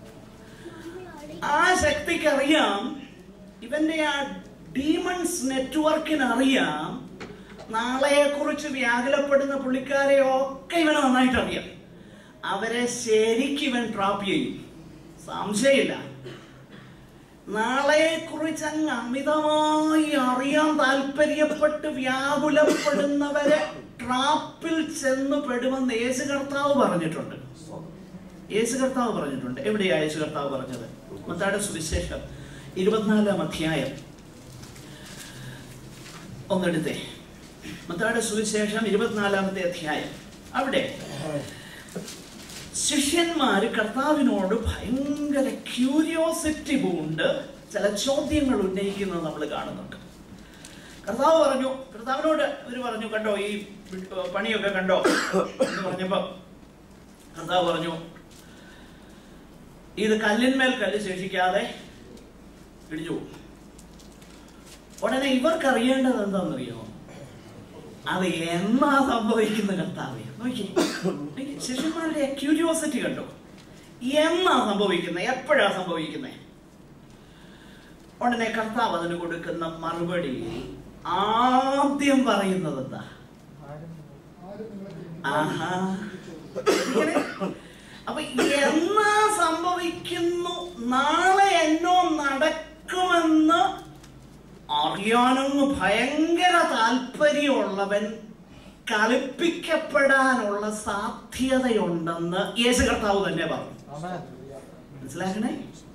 ആ ശക്തിക്ക് അറിയാം ഇവന്റെ ആ ഡീമൺസ് നെറ്റ്വർക്കിന് അറിയാം നാളെയെ കുറിച്ച് വ്യാകുലപ്പെടുന്ന പുള്ളിക്കാരെ ഒക്കെ ഇവന് നന്നായിട്ട് അറിയാം അവരെ ശരിക്കും ഇവൻ ട്രാപ്പ് ചെയ്യും സംശയമില്ല നാളെയെ കുറിച്ച് അങ്ങ് അമിതമായി അറിയാൻ താല്പര്യപ്പെട്ട് വ്യാകുലപ്പെടുന്നവരെ ട്രാപ്പിൽ ചെന്ന് പെടുമെന്ന് യേശു കർത്താവ് പറഞ്ഞിട്ടുണ്ട് യേശു കർത്താവ് പറഞ്ഞിട്ടുണ്ട് എവിടെയാ യേശു കർത്താവ് പറഞ്ഞത് മത്തായുടെ സുവിശേഷം ഇരുപത്തിനാലാം അധ്യായം ഒന്നെടുത്തേ മത്തായുടെ സുവിശേഷം ഇരുപത്തിനാലാമത്തെ അധ്യായം അവിടെ ശിഷ്യന്മാര് കർത്താവിനോട് ഭയങ്കര ക്യൂരിയോസിറ്റി കൊണ്ട് ചില ചോദ്യങ്ങൾ ഉന്നയിക്കുന്നത് നമ്മൾ കാണുന്നുണ്ട് കർത്താവ് പറഞ്ഞു കർത്താവിനോട് ഇവര് പറഞ്ഞു കണ്ടോ ഈ പണിയൊക്കെ കണ്ടോ എന്ന് പറഞ്ഞപ്പോ കർത്താവ് പറഞ്ഞു ഇത് കല്ലിന്മേൽ കല്ല് ശേഷിക്കാതെ ഇടിഞ്ഞു പോകും ഉടനെ ഇവർക്ക് അറിയേണ്ടത് എന്താണെന്നറിയോ അത് എന്നാ സംഭവിക്കുന്ന കർത്താവേ നോക്കി ശിഷ്യന്മാരുടെ ക്യൂരിയോസിറ്റി കണ്ടോ എന്നാ സംഭവിക്കുന്നത് എപ്പോഴാ സംഭവിക്കുന്നത് ഉടനെ കർത്താവ് അതിന് കൊടുക്കുന്ന മറുപടി ആദ്യം പറയുന്നത് എന്താ ആരും നിങ്ങളെ ആഹാ ഇങ്ങനെ അപ്പൊ എന്നാ സംഭവിക്കുന്നു നാളെ എന്നോ നടക്കുമെന്ന് അറിയാനൊന്ന് ഭയങ്കര താല്പര്യമുള്ളവൻ കളിപ്പിക്കപ്പെടാനുള്ള സാധ്യതയുണ്ടെന്ന് യേശു കർത്താവ് തന്നെ പറഞ്ഞു മനസ്സിലാക്കണേ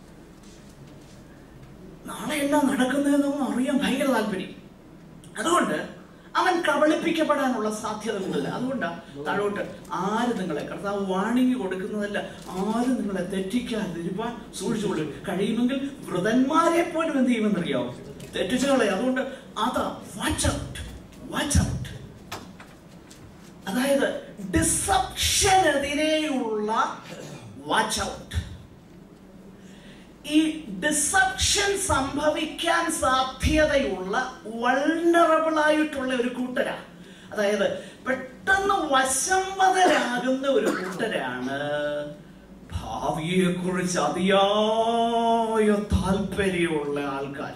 നാളെ എന്നാ നടക്കുന്നതെന്നൊന്നും അറിയാൻ ഭയങ്കര താല്പര്യം അതുകൊണ്ട് അവൻ കബളിപ്പിക്കപ്പെടാനുള്ള സാധ്യത കൂടുതൽ അതുകൊണ്ടാ താഴോട്ട് ആര് നിങ്ങളെ കർത്താവ് വാണിംഗ് കൊടുക്കുന്നതല്ല ആര് നിങ്ങളെ തെറ്റിക്കാതിരിക്കാൻ സൂക്ഷിച്ചുകൊള്ളു കഴിയുമെങ്കിൽ വൃതന്മാരെ പോലും എന്ത് ചെയ്യുമെന്നറിയാവോ തെറ്റിച്ചു കളയും അതുകൊണ്ട് അതാ വാച്ച് ഔട്ട് വാച്ച് ഔട്ട് അതായത് ഡിസപ്ഷനെതിരെയുള്ള വാച്ച് ഔട്ട് ഈ ഡിസപ്ഷൻ സംഭവിക്കാൻ സാധ്യതയുള്ള വൾണറബിൾ ആയിട്ടുള്ള ഒരു കൂട്ടരാ അതായത് പെട്ടെന്ന് വശംവതരാകുന്ന ഒരു കൂട്ടരാണ് ഭാവിയെ കുറിച്ച് അതിയായ താല്പര്യമുള്ള ആൾക്കാർ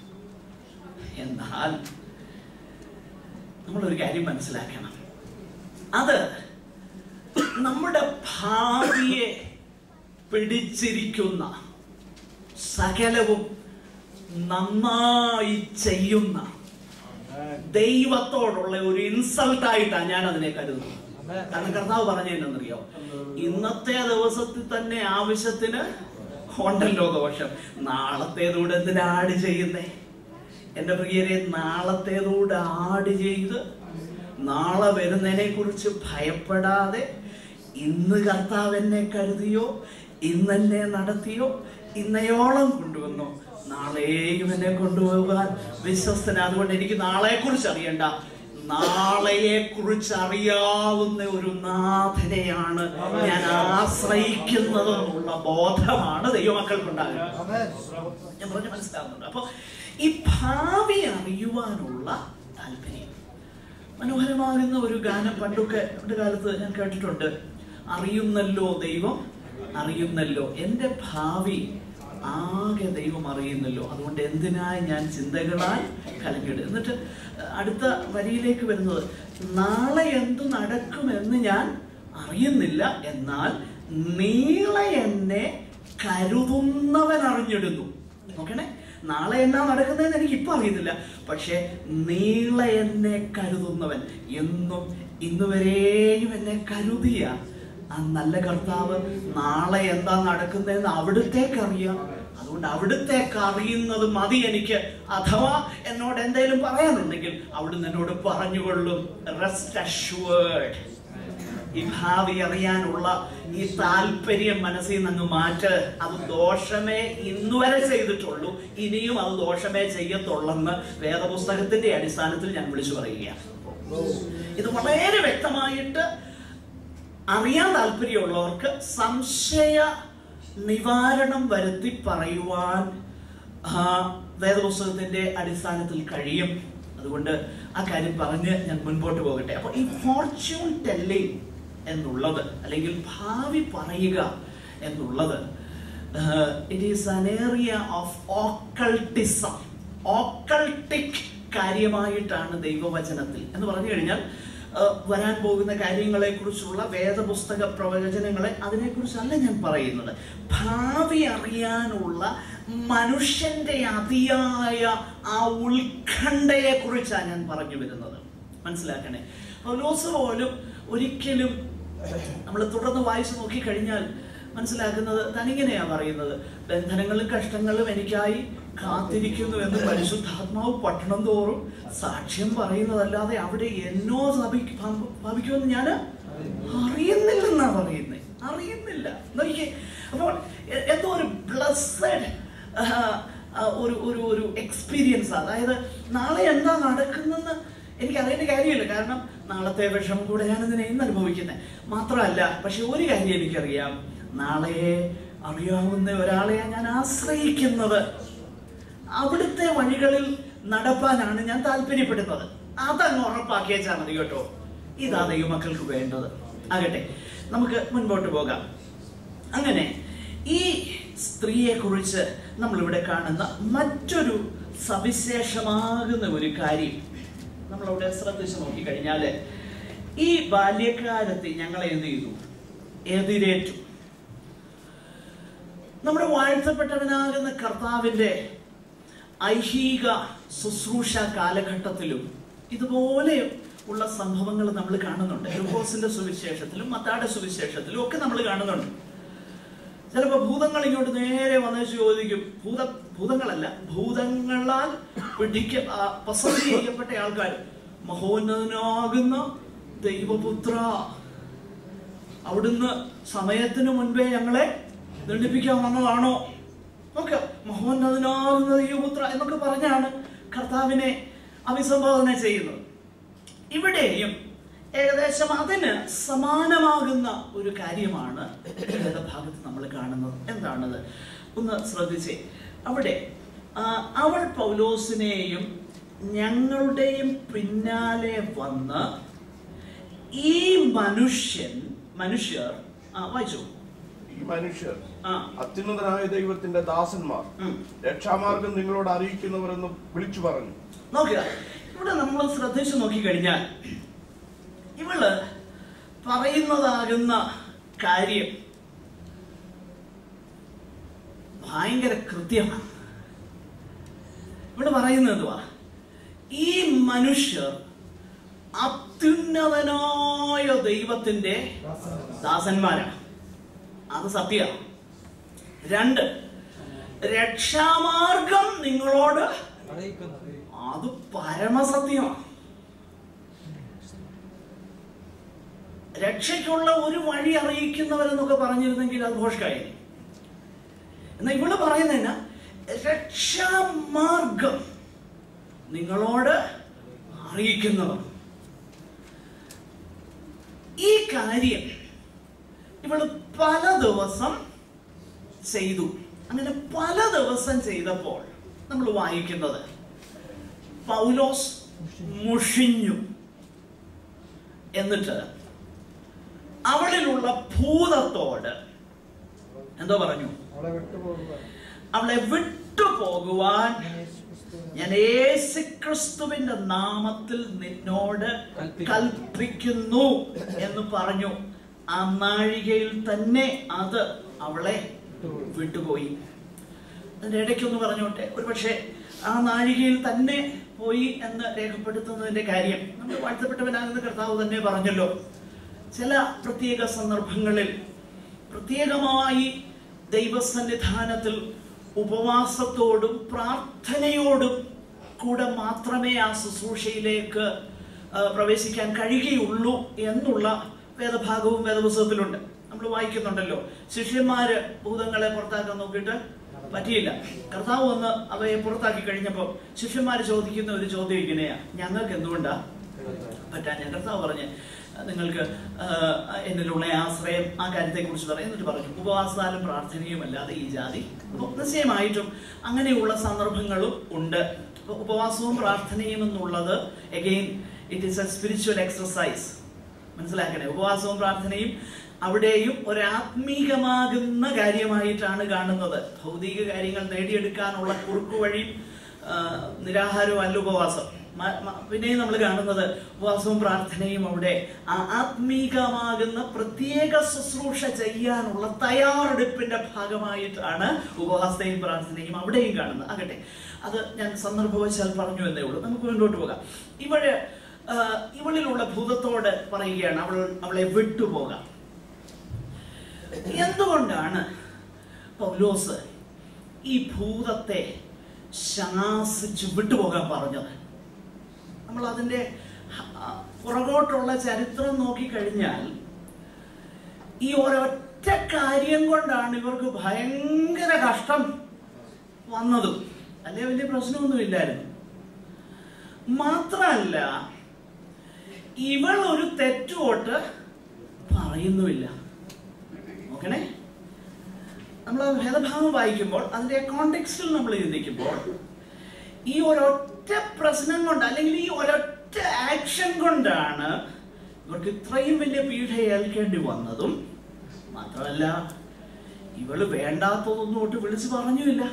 എന്നാൽ നമ്മളൊരു കാര്യം മനസ്സിലാക്കണം അത് നമ്മുടെ ഭാവിയെ പിടിച്ചിരിക്കുന്ന സകലവും നന്നായി ചെയ്യുന്ന ദൈവത്തോടുള്ള ഒരു ഇൻസൾട്ട് ആയിട്ടാണ് ഞാൻ അതിനെ കരുതുന്നത് കാരണം കർത്താവ് പറഞ്ഞതെന്നറിയോ ഇന്നത്തെ ദിവസത്തിൽ തന്നെ ആവശ്യത്തിന് ഉണ്ടല്ലോ ദോഷം നാളത്തേതൂടെ എന്തിനാ ആഡ് ചെയ്യുന്നേ എന്റെ പ്രിയരെ നാളത്തേതൂടെ ആഡ് ചെയ്ത് നാളെ വരുന്നതിനെ കുറിച്ച് ഭയപ്പെടാതെ ഇന്ന് കർത്താവ് എന്നെ കരുതിയോ ഇന്നെന്നെ നടത്തിയോ ഇന്നയോളം കൊണ്ടുവന്നു നാളെയും എന്നെ കൊണ്ടുപോകാൻ വിശ്വസ്തന അതുകൊണ്ട് എനിക്ക് നാളെ കുറിച്ച് അറിയണ്ട നാളെയെ കുറിച്ച് അറിയാവുന്ന ഒരു നാഥനെയാണ് ഞാൻ ആശ്രയിക്കുന്നതെന്നുള്ള ബോധമാണ് ദൈവമക്കൾക്കുണ്ടാകുന്നത് ഞാൻ പറഞ്ഞ് മനസ്സിലാവുന്നുണ്ട് അപ്പൊ ഈ ഭാവി അറിയുവാനുള്ള താല്പര്യം മനോഹരമാകുന്ന ഒരു ഗാനം പണ്ടൊക്കെ പണ്ട് കാലത്ത് ഞാൻ കേട്ടിട്ടുണ്ട് അറിയുന്നല്ലോ ദൈവം അറിയുന്നല്ലോ എൻ്റെ ഭാവി ആകെ ദൈവം അറിയുന്നല്ലോ അതുകൊണ്ട് എന്തിനായി ഞാൻ ചിന്തകളാൽ കലങ്ങിടും എന്നിട്ട് അടുത്ത വരിയിലേക്ക് വരുന്നത് നാളെ എന്തു നടക്കുമെന്ന് ഞാൻ അറിയുന്നില്ല എന്നാൽ നീളെ എന്നെ കരുതുന്നവൻ അറിഞ്ഞിടുന്നു നോക്കണേ നാളെ എന്നാ നടക്കുന്നതെന്ന് എനിക്ക് ഇപ്പൊ അറിയുന്നില്ല പക്ഷെ നീളെ എന്നെ കരുതുന്നവൻ എന്നും ഇന്നുവരെയും എന്നെ കരുതിയ ആ നല്ല കർത്താവ് നാളെ എന്താ നടക്കുന്നതെന്ന് അവിടുത്തേക്ക് അറിയാം അതുകൊണ്ട് അവിടുത്തേക്ക് അറിയുന്നത് മതി എനിക്ക് അഥവാ എന്നോട് എന്തെങ്കിലും പറയാനുണ്ടെങ്കിൽ അവിടുന്ന് എന്നോട് പറഞ്ഞുകൊള്ളും റെസ്റ്റ് അഷ്വേർഡ് ഈ ഭാവി അറിയാനുള്ള ഈ താല്പര്യം മനസ്സിൽ നിന്ന് അങ്ങ് മാറ്റ് അത് ദോഷമേ ഇന്നുവരെ ചെയ്തിട്ടുള്ളൂ ഇനിയും അത് ദോഷമേ ചെയ്യത്തുള്ളെന്ന് വേദപുസ്തകത്തിന്റെ അടിസ്ഥാനത്തിൽ ഞാൻ വിളിച്ചു പറയുകയാണ് ഇത് വളരെ വ്യക്തമായിട്ട് അറിയാൻ താല്പര്യമുള്ളവർക്ക് സംശയ നിവാരണം വരുത്തി പറയുവാൻ ആ, വേദപുസ്തകത്തിന്റെ അടിസ്ഥാനത്തിൽ കഴിയും അതുകൊണ്ട് ആ കാര്യം പറഞ്ഞ് ഞാൻ മുൻപോട്ട് പോകട്ടെ അപ്പൊ ഈ ഫോർച്യൂൺ ടെല്ലിംഗ് എന്നുള്ളത് അല്ലെങ്കിൽ ഭാവി പറയുക എന്നുള്ളത് ഇറ്റ് ഈസ് അൻ ഏറിയ ഓഫ് ഓക്കൾട്ടിസം ഓക്കൾട്ടിക് കാര്യമായിട്ടാണ് ദൈവവചനത്തിൽ എന്ന് പറഞ്ഞു കഴിഞ്ഞാൽ ആ, വരാൻ പോകുന്ന കാര്യങ്ങളെ കുറിച്ചുള്ള വേദപുസ്തക പ്രവചനങ്ങളെ അതിനെക്കുറിച്ചല്ല ഞാൻ പറയുന്നത് ഭാവി അറിയാനുള്ള മനുഷ്യന്റെ അതിയായ ആ ഉത്കണ്ഠയെ കുറിച്ചാണ് ഞാൻ പറഞ്ഞു വരുന്നത് മനസ്സിലാക്കണേ പൗലോസ് പോലും ഒരിക്കലും നമ്മൾ തുടർന്ന് വായിച്ചു നോക്കിക്കഴിഞ്ഞാൽ മനസ്സിലാക്കുന്നത് തനിങ്ങനെയാ പറയുന്നത് ബന്ധനങ്ങളും കഷ്ടങ്ങളും എനിക്കായി കാത്തിരിക്കുന്നു എന്ന് പരിശുദ്ധാത്മാവ് പട്ടണം തോറും സാക്ഷ്യം പറയുന്നതല്ലാതെ അവിടെ എന്നോ ഭവി- ഭവ- ഭവിക്കുമെന്ന് ഞാൻ അറിയുന്നില്ലെന്നാ പറയുന്നത് അറിയുന്നില്ല നോക്കിയേ അപ്പോൾ എ- എന്തോ ഒരു ബ്ലസ്സഡ് ഒരു ഒരു ഒരു എക്സ്പീരിയൻസ് അതായത് നാളെ എന്താ നടക്കുന്നെന്ന് എനിക്ക് അറിയേണ്ട കാര്യമില്ല കാരണം നാളത്തെ വിഷമം കൂടെ ഞാൻ ഇതിനെ ഇന്ന് അനുഭവിക്കുന്നത് മാത്രമല്ല പക്ഷെ ഒരു കാര്യം എനിക്കറിയാം നാളെ അറിയാവുന്ന ഒരാളെയാണ് ഞാൻ ആശ്രയിക്കുന്നത് അവിടുത്തെ വഴികളിൽ നടപ്പാനാണ് ഞാൻ താല്പര്യപ്പെടുന്നത് അതങ്ങ് ഉറപ്പാക്കിയേച്ചാൽ മതി കേട്ടോ ഇതാ ദൈവമക്കൾക്ക് വേണ്ടത് ആകട്ടെ നമുക്ക് മുൻപോട്ട് പോകാം അങ്ങനെ ഈ സ്ത്രീയെ കുറിച്ച് നമ്മളിവിടെ കാണുന്ന മറ്റൊരു സവിശേഷമാകുന്ന ഒരു കാര്യം നമ്മളവിടെ ശ്രദ്ധിച്ചു നോക്കിക്കഴിഞ്ഞാല് ഈ ബാല്യക്കാലത്ത് ഞങ്ങളെ എന്ത് ചെയ്തു എതിരേറ്റു നമ്മുടെ വാഴ്ത്തപ്പെട്ടവനാകുന്ന കർത്താവിന്റെ ഐഹിക ശുശ്രൂഷ കാലഘട്ടത്തിലും ഇതുപോലെ ഉള്ള സംഭവങ്ങൾ നമ്മൾ കാണുന്നുണ്ട് ലൂക്കോസിന്റെ സുവിശേഷത്തിലും മത്താടെ സുവിശേഷത്തിലും ഒക്കെ നമ്മൾ കാണുന്നുണ്ട് ചിലപ്പോ ഭൂതങ്ങൾ ഇങ്ങോട്ട് നേരെ വന്ന് ചോദിക്കും ഭൂത ഭൂതങ്ങളല്ല ഭൂതങ്ങളാൽ പിടിക്ക ആ, പസന്ത് ചെയ്യപ്പെട്ട ആൾക്കാർ മഹോന്നതനാകുന്ന ദൈവപുത്ര അവിടുന്ന് സമയത്തിന് മുൻപേ ഞങ്ങളെ ദണ്ഡിപ്പിക്കാൻ വന്നതാണോ നോക്ക മഹോന്നതനാകുന്ന ദൈവപുത്ര എന്നൊക്കെ പറഞ്ഞാണ് കർത്താവിനെ അഭിസംബോധന ചെയ്യുന്നത് ഇവിടെയും ഏകദേശം അതിന് സമാനമാകുന്ന ഒരു കാര്യമാണ് ഭാഗത്ത് നമ്മൾ കാണുന്നത് എന്താണത് ഒന്ന് ശ്രദ്ധിച്ചേ അവിടെ ആ, അവൾ പൗലോസിനെയും ഞങ്ങളുടെയും പിന്നാലെ വന്ന് ഈ മനുഷ്യൻ മനുഷ്യർ ആ വായിച്ചു ഈ മനുഷ്യർ ആ അത്യുന്നതനായ ദൈവത്തിന്റെ ദാസന്മാർ ഉം. രക്ഷാമാർഗം നിങ്ങളോട് അറിയിക്കുന്നവരെന്ന് വിളിച്ചു പറഞ്ഞു നോക്കുക ഇവിടെ നമ്മൾ ശ്രദ്ധിച്ചു നോക്കിക്കഴിഞ്ഞാൽ ഇവള് പറയുന്നതാകുന്ന കാര്യം ഭയങ്കര കൃത്യമാണ് ഇവിടെ പറയുന്നത് എന്തുവാ ഈ മനുഷ്യർ അത്യുന്നതനായ ദൈവത്തിന്റെ ദാസന്മാരാണ് അത് സത്യ രണ്ട് രക്ഷാമാർഗം നിങ്ങളോട് അത് പരമസത്യമാണ് രക്ഷയ്ക്കുള്ള ഒരു വഴി അറിയിക്കുന്നവരെന്നൊക്കെ പറഞ്ഞിരുന്നെങ്കിൽ അത് ഘോഷക്കായി എന്നാ ഇവള് പറയുന്നതിന് രക്ഷാമാർഗം നിങ്ങളോട് അറിയിക്കുന്നവർ ഈ കാര്യം ഇവള് പല ദിവസം ചെയ്തു അങ്ങനെ പല ദിവസം ചെയ്തപ്പോൾ നമ്മൾ വായിക്കുന്നത് പൗലോസ് മുഷിഞ്ഞു എന്നിട്ട് അവളിലുള്ള ഭൂതത്തോട് എന്തോ പറഞ്ഞു അവളെ വിട്ടുപോകുക അവളെ വിട്ടുപോകുവാൻ ഞാൻ യേശുക്രിസ്തുവിന്റെ നാമത്തിൽ നിന്നോട് കൽപ്പിക്കുന്നു എന്ന് പറഞ്ഞു ആ നാഴികയിൽ തന്നെ അത് അവളെ വിട്ടുപോയി അതിന്റെ ഇടയ്ക്കൊന്ന് പറഞ്ഞോട്ടെ ഒരുപക്ഷെ ആ നാഴികയിൽ തന്നെ പോയി എന്ന് രേഖപ്പെടുത്തുന്നതിന്റെ കാര്യം നമ്മൾ വാഴ്ത്തപ്പെട്ടവനാകുന്ന കർത്താവ് തന്നെ പറഞ്ഞല്ലോ ചില പ്രത്യേക സന്ദർഭങ്ങളിൽ പ്രത്യേകമായി ദൈവസന്നിധാനത്തിൽ ഉപവാസത്തോടും പ്രാർത്ഥനയോടും കൂടെ മാത്രമേ ആ ശുശ്രൂഷയിലേക്ക് ആ, പ്രവേശിക്കാൻ കഴിയുകയുള്ളൂ എന്നുള്ള വേദഭാഗവും വേദപുസ്തകത്തിലുണ്ട് നമ്മൾ വായിക്കുന്നുണ്ടല്ലോ ശിഷ്യന്മാര് ഭൂതങ്ങളെ പുറത്താക്കാൻ നോക്കിയിട്ട് പറ്റിയില്ല കർത്താവ് വന്ന് അവയെ പുറത്താക്കി കഴിഞ്ഞപ്പോൾ ശിഷ്യന്മാര് ചോദിക്കുന്ന ഒരു ചോദ്യം ഇങ്ങനെയാ ഞങ്ങൾക്ക് എന്തുകൊണ്ടാ പറ്റാൻ ഞാൻ കർത്താവ് പറഞ്ഞ് നിങ്ങൾക്ക് ആ, എന്നിലുള്ള ആശ്രയം ആ കാര്യത്തെക്കുറിച്ച് പറയും എന്നിട്ട് പറഞ്ഞു ഉപവാസാലും പ്രാർത്ഥനയും അല്ലാതെ ഈ ജാതി അപ്പോൾ നിശ്ചയമായിട്ടും അങ്ങനെയുള്ള സന്ദർഭങ്ങളും ഉണ്ട് അപ്പോൾ ഉപവാസവും പ്രാർത്ഥനയും എന്നുള്ളത് again it is a spiritual exercise മനസ്സിലാക്കണേ ഉപവാസവും പ്രാർത്ഥനയും അവിടെയും ഒരാത്മീകമാകുന്ന കാര്യമായിട്ടാണ് കാണുന്നത് ഭൗതിക കാര്യങ്ങൾ നേടിയെടുക്കാനുള്ള കുറുക്കു വഴി ആ, നിരാഹാരവും അല്ല ഉപവാസം മ- മ- പിന്നെയും നമ്മൾ കാണുന്നത് ഉപവാസവും പ്രാർത്ഥനയും അവിടെ ആ ആത്മീകമാകുന്ന പ്രത്യേക ശുശ്രൂഷ ചെയ്യാനുള്ള തയ്യാറെടുപ്പിന്റെ ഭാഗമായിട്ടാണ് ഉപവാസത്തെയും പ്രാർത്ഥനയും അവിടെയും കാണുന്നത് ആകട്ടെ അത് ഞാൻ സന്ദർഭവശാൽ പറഞ്ഞു എന്നേ ഉള്ളൂ നമുക്ക് മുന്നോട്ട് പോകാം ഇവര് ആ, ഇവളിലുള്ള ഭൂതത്തോട് പറയുകയാണ് അവൾ അവളെ വിട്ടുപോകാം എന്തുകൊണ്ടാണ് പൗലോസ് ഈ ഭൂതത്തെ ശാസിച്ച് വിട്ടുപോകാൻ പറഞ്ഞത് നമ്മൾ അതിൻ്റെ പുറകോട്ടുള്ള ചരിത്രം നോക്കിക്കഴിഞ്ഞാൽ ഈ ഒരൊറ്റ കാര്യം കൊണ്ടാണ് ഇവർക്ക് ഭയങ്കര കഷ്ടം വന്നതും അല്ലെ വലിയ പ്രശ്നമൊന്നുമില്ലായിരുന്നു മാത്രമല്ല ഇവൾ ഒരു തെറ്റോട്ട് പറയുന്നുമില്ല നോക്കണേ നമ്മൾ ഭേദഭാവം വായിക്കുമ്പോൾ അതിന്റെ കോണ്ടെക്സ്റ്റിൽ നമ്മൾ ചിന്തിക്കുമ്പോൾ ഈ ഒരൊറ്റ പ്രശ്നം കൊണ്ട് അല്ലെങ്കിൽ ഈ ഒരൊറ്റ ആക്ഷൻ കൊണ്ടാണ് ഇവർക്ക് ഇത്രയും വലിയ പീഡ ഏൽക്കേണ്ടി വന്നതും മാത്രമല്ല ഇവള് വേണ്ടാത്തതൊന്നും ഒട്ട് വിളിച്ചു പറഞ്ഞുമില്ല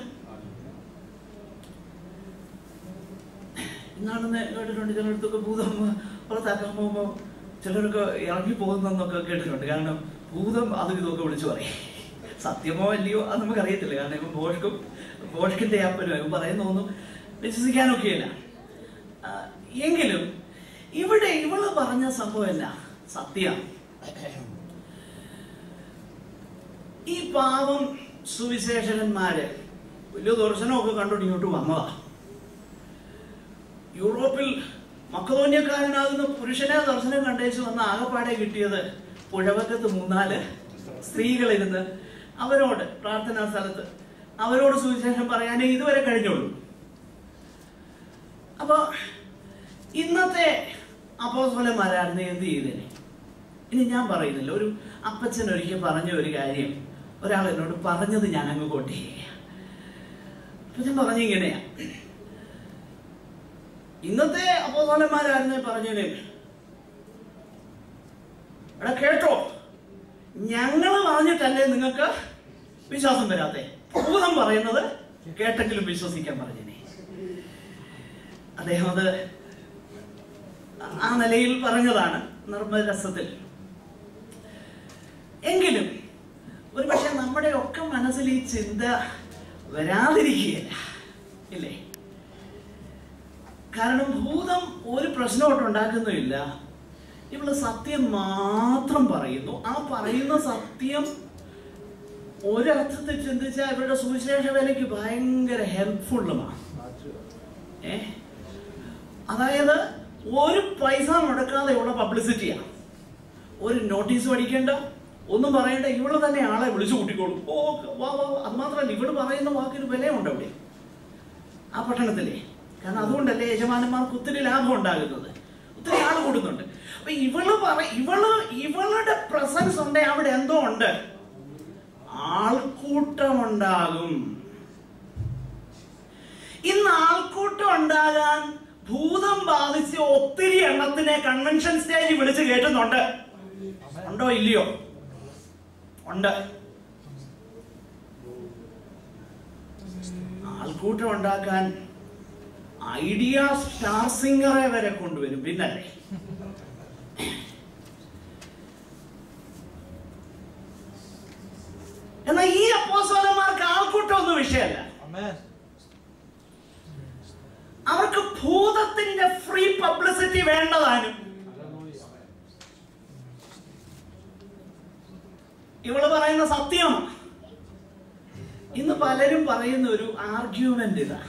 ഇന്നാണെന്ന് കേട്ടിട്ടുണ്ട് ചിലയിടത്തൊക്കെ ഭൂതം പുറത്താക്കാൻ പോകുമ്പോൾ ചിലരൊക്കെ ഇറങ്ങി പോകുന്നൊക്കെ കേട്ടിട്ടുണ്ട് കാരണം ഭൂതം അതും ഇതൊക്കെ വിളിച്ചു പറയും സത്യമോ അല്ലയോ അത് നമുക്കറിയത്തില്ല കാരണം ഇപ്പം ബോഷ്ക്കും ബോഷ്കിന്റെ അപ്പനും ഇവൻ പറയുന്നൊന്നും വിശ്വസിക്കാനൊക്കെയില്ല ആ, എങ്കിലും ഇവിടെ ഇവള് പറഞ്ഞ സംഭവമല്ല സത്യം ഈ പാവം സുവിശേഷകന്മാര് വലിയ ദർശനമൊക്കെ കണ്ടോണ്ട് ഇങ്ങോട്ട് വന്നതാ യൂറോപ്പിൽ മക്കതോന്യക്കാരനാകുന്ന പുരുഷനെ ദർശനം കണ്ടേച്ച് വന്ന ആകപ്പാടെ കിട്ടിയത് പുഴവക്കത്ത് മൂന്നാല് സ്ത്രീകളിരുന്ന് അവരോട് പ്രാർത്ഥനാ സ്ഥലത്ത് അവരോട് സുവിശേഷം പറയാനേ ഇതുവരെ കഴിഞ്ഞുള്ളൂ അപ്പൊ ഇന്നത്തെ അപ്പോസ്വലന്മാരായിരുന്നു എന്ത് ചെയ്തേനെ ഇനി ഞാൻ പറയുന്നില്ല ഒരു അപ്പച്ചൻ ഒരിക്കൽ പറഞ്ഞ ഒരു കാര്യം ഒരാൾ എന്നോട് പറഞ്ഞത് ഞാൻ അങ്ങ് കോട്ട് ചെയ്യുക അപ്പച്ചൻ പറഞ്ഞ ഇങ്ങനെയാ ഇന്നത്തെ അപ്പോസ്വലന്മാരായിരുന്നു പറഞ്ഞത് എടാ കേട്ടോ ഞങ്ങൾ പറഞ്ഞിട്ടല്ലേ നിങ്ങൾക്ക് വിശ്വാസം വരാത്തെ ഭൂതം പറയുന്നത് കേട്ടെങ്കിലും വിശ്വസിക്കാൻ പറഞ്ഞിനെ അദ്ദേഹം അത് ആ നിലയിൽ പറഞ്ഞതാണ് നിർമ്മരസത്തിൽ എങ്കിലും ഒരു പക്ഷെ നമ്മുടെ ഒക്കെ മനസ്സിൽ ഈ ചിന്ത വരാതിരിക്കുകയില്ല ഇല്ലേ കാരണം ഭൂതം ഒരു പ്രശ്നമൊട്ട് ഉണ്ടാക്കുന്നുമില്ല ഇവള് സത്യം മാത്രം പറയുന്നു ആ പറയുന്ന സത്യം ഒരർത്ഥത്തിൽ ചിന്തിച്ചാൽ ഇവരുടെ സുവിശേഷ വേലയ്ക്ക് ഭയങ്കര ഹെൽപ്ഫുള്ളുമാണ് ഏ അതായത് ഒരു പൈസ മുടക്കാതെ ഇവിടെ പബ്ലിസിറ്റിയാണ് ഒരു നോട്ടീസ് പഠിക്കേണ്ട ഒന്നും പറയേണ്ട ഇവള് തന്നെ ആളെ വിളിച്ചു കൂട്ടിക്കോളും ഓ വാ വാ വാ. അത് മാത്രമല്ല ഇവള് പറയുന്ന വാക്കിന് വിലയുണ്ട് അവിടെ ആ പട്ടണത്തിലെ കാരണം അതുകൊണ്ടല്ലേ യജമാനന്മാർക്ക് ഒത്തിരി ലാഭം ഉണ്ടാകുന്നത് ഒത്തിരി ആൾ കൂടുന്നുണ്ട് അപ്പൊ ഇവള് പറ ഇവള് ഇവളുടെ പ്രസൻസ് ഉണ്ട് അവിടെ എന്തോ ഉണ്ട് ആൾക്കൂട്ടം ഉണ്ടാകും ഇന്ന് ആൾക്കൂട്ടം ഉണ്ടാകാൻ ഭൂതം ബാധിച്ച് ഒത്തിരി എണ്ണത്തിനെ കൺവെൻഷൻ സ്റ്റേജിൽ വിളിച്ച് കേട്ടുന്നുണ്ട് ഉണ്ടോ ഇല്ലയോ ഉണ്ട് ആൾക്കൂട്ടം ഉണ്ടാക്കാൻ ഐഡിയ സ്റ്റാർ സിംഗറെ വരെ കൊണ്ടുവരും പിന്നല്ലേ എന്നാൽ ഈ അപ്പോസോലന്മാർക്ക് ആൾക്കൂട്ടം ഒന്നും വിഷയമല്ല അവർക്ക് ഭൂതത്തിന്റെ ഫ്രീ പബ്ലിസിറ്റി വേണ്ടതാനും ഇവള് പറയുന്ന സത്യം ഇന്ന് പലരും പറയുന്ന ഒരു ആർഗ്യുമെന്റ് ഇതാ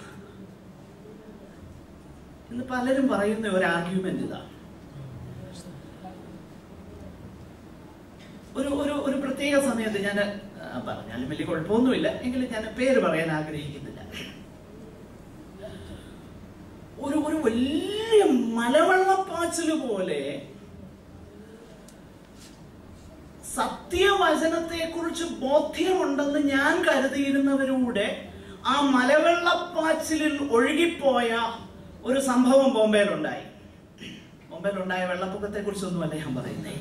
ഇന്ന് പലരും പറയുന്ന ഒരു ആർഗ്യുമെന്റ് ഇതാ ഒരു ഒരു ഒരു പ്രത്യേക സമയത്ത് ഞാൻ പറഞ്ഞാലും വലിയ കുഴപ്പമൊന്നുമില്ല എങ്കിലും ഞാൻ പേര് പറയാൻ ആഗ്രഹിക്കുന്നില്ല ഒരു ഒരു വലിയ മലവെള്ളപ്പാച്ചില് പോലെ സത്യവചനത്തെ കുറിച്ച് ബോധ്യമുണ്ടെന്ന് ഞാൻ കരുതിയിരുന്നവരൂടെ ആ മലവെള്ളപ്പാച്ചിലിൽ ഒഴുകിപ്പോയ ഒരു സംഭവം ബോംബെയിലുണ്ടായി ബോംബെയിലുണ്ടായ വെള്ളപ്പൊക്കത്തെ കുറിച്ചൊന്നുമല്ല ഞാൻ പറയുന്നേ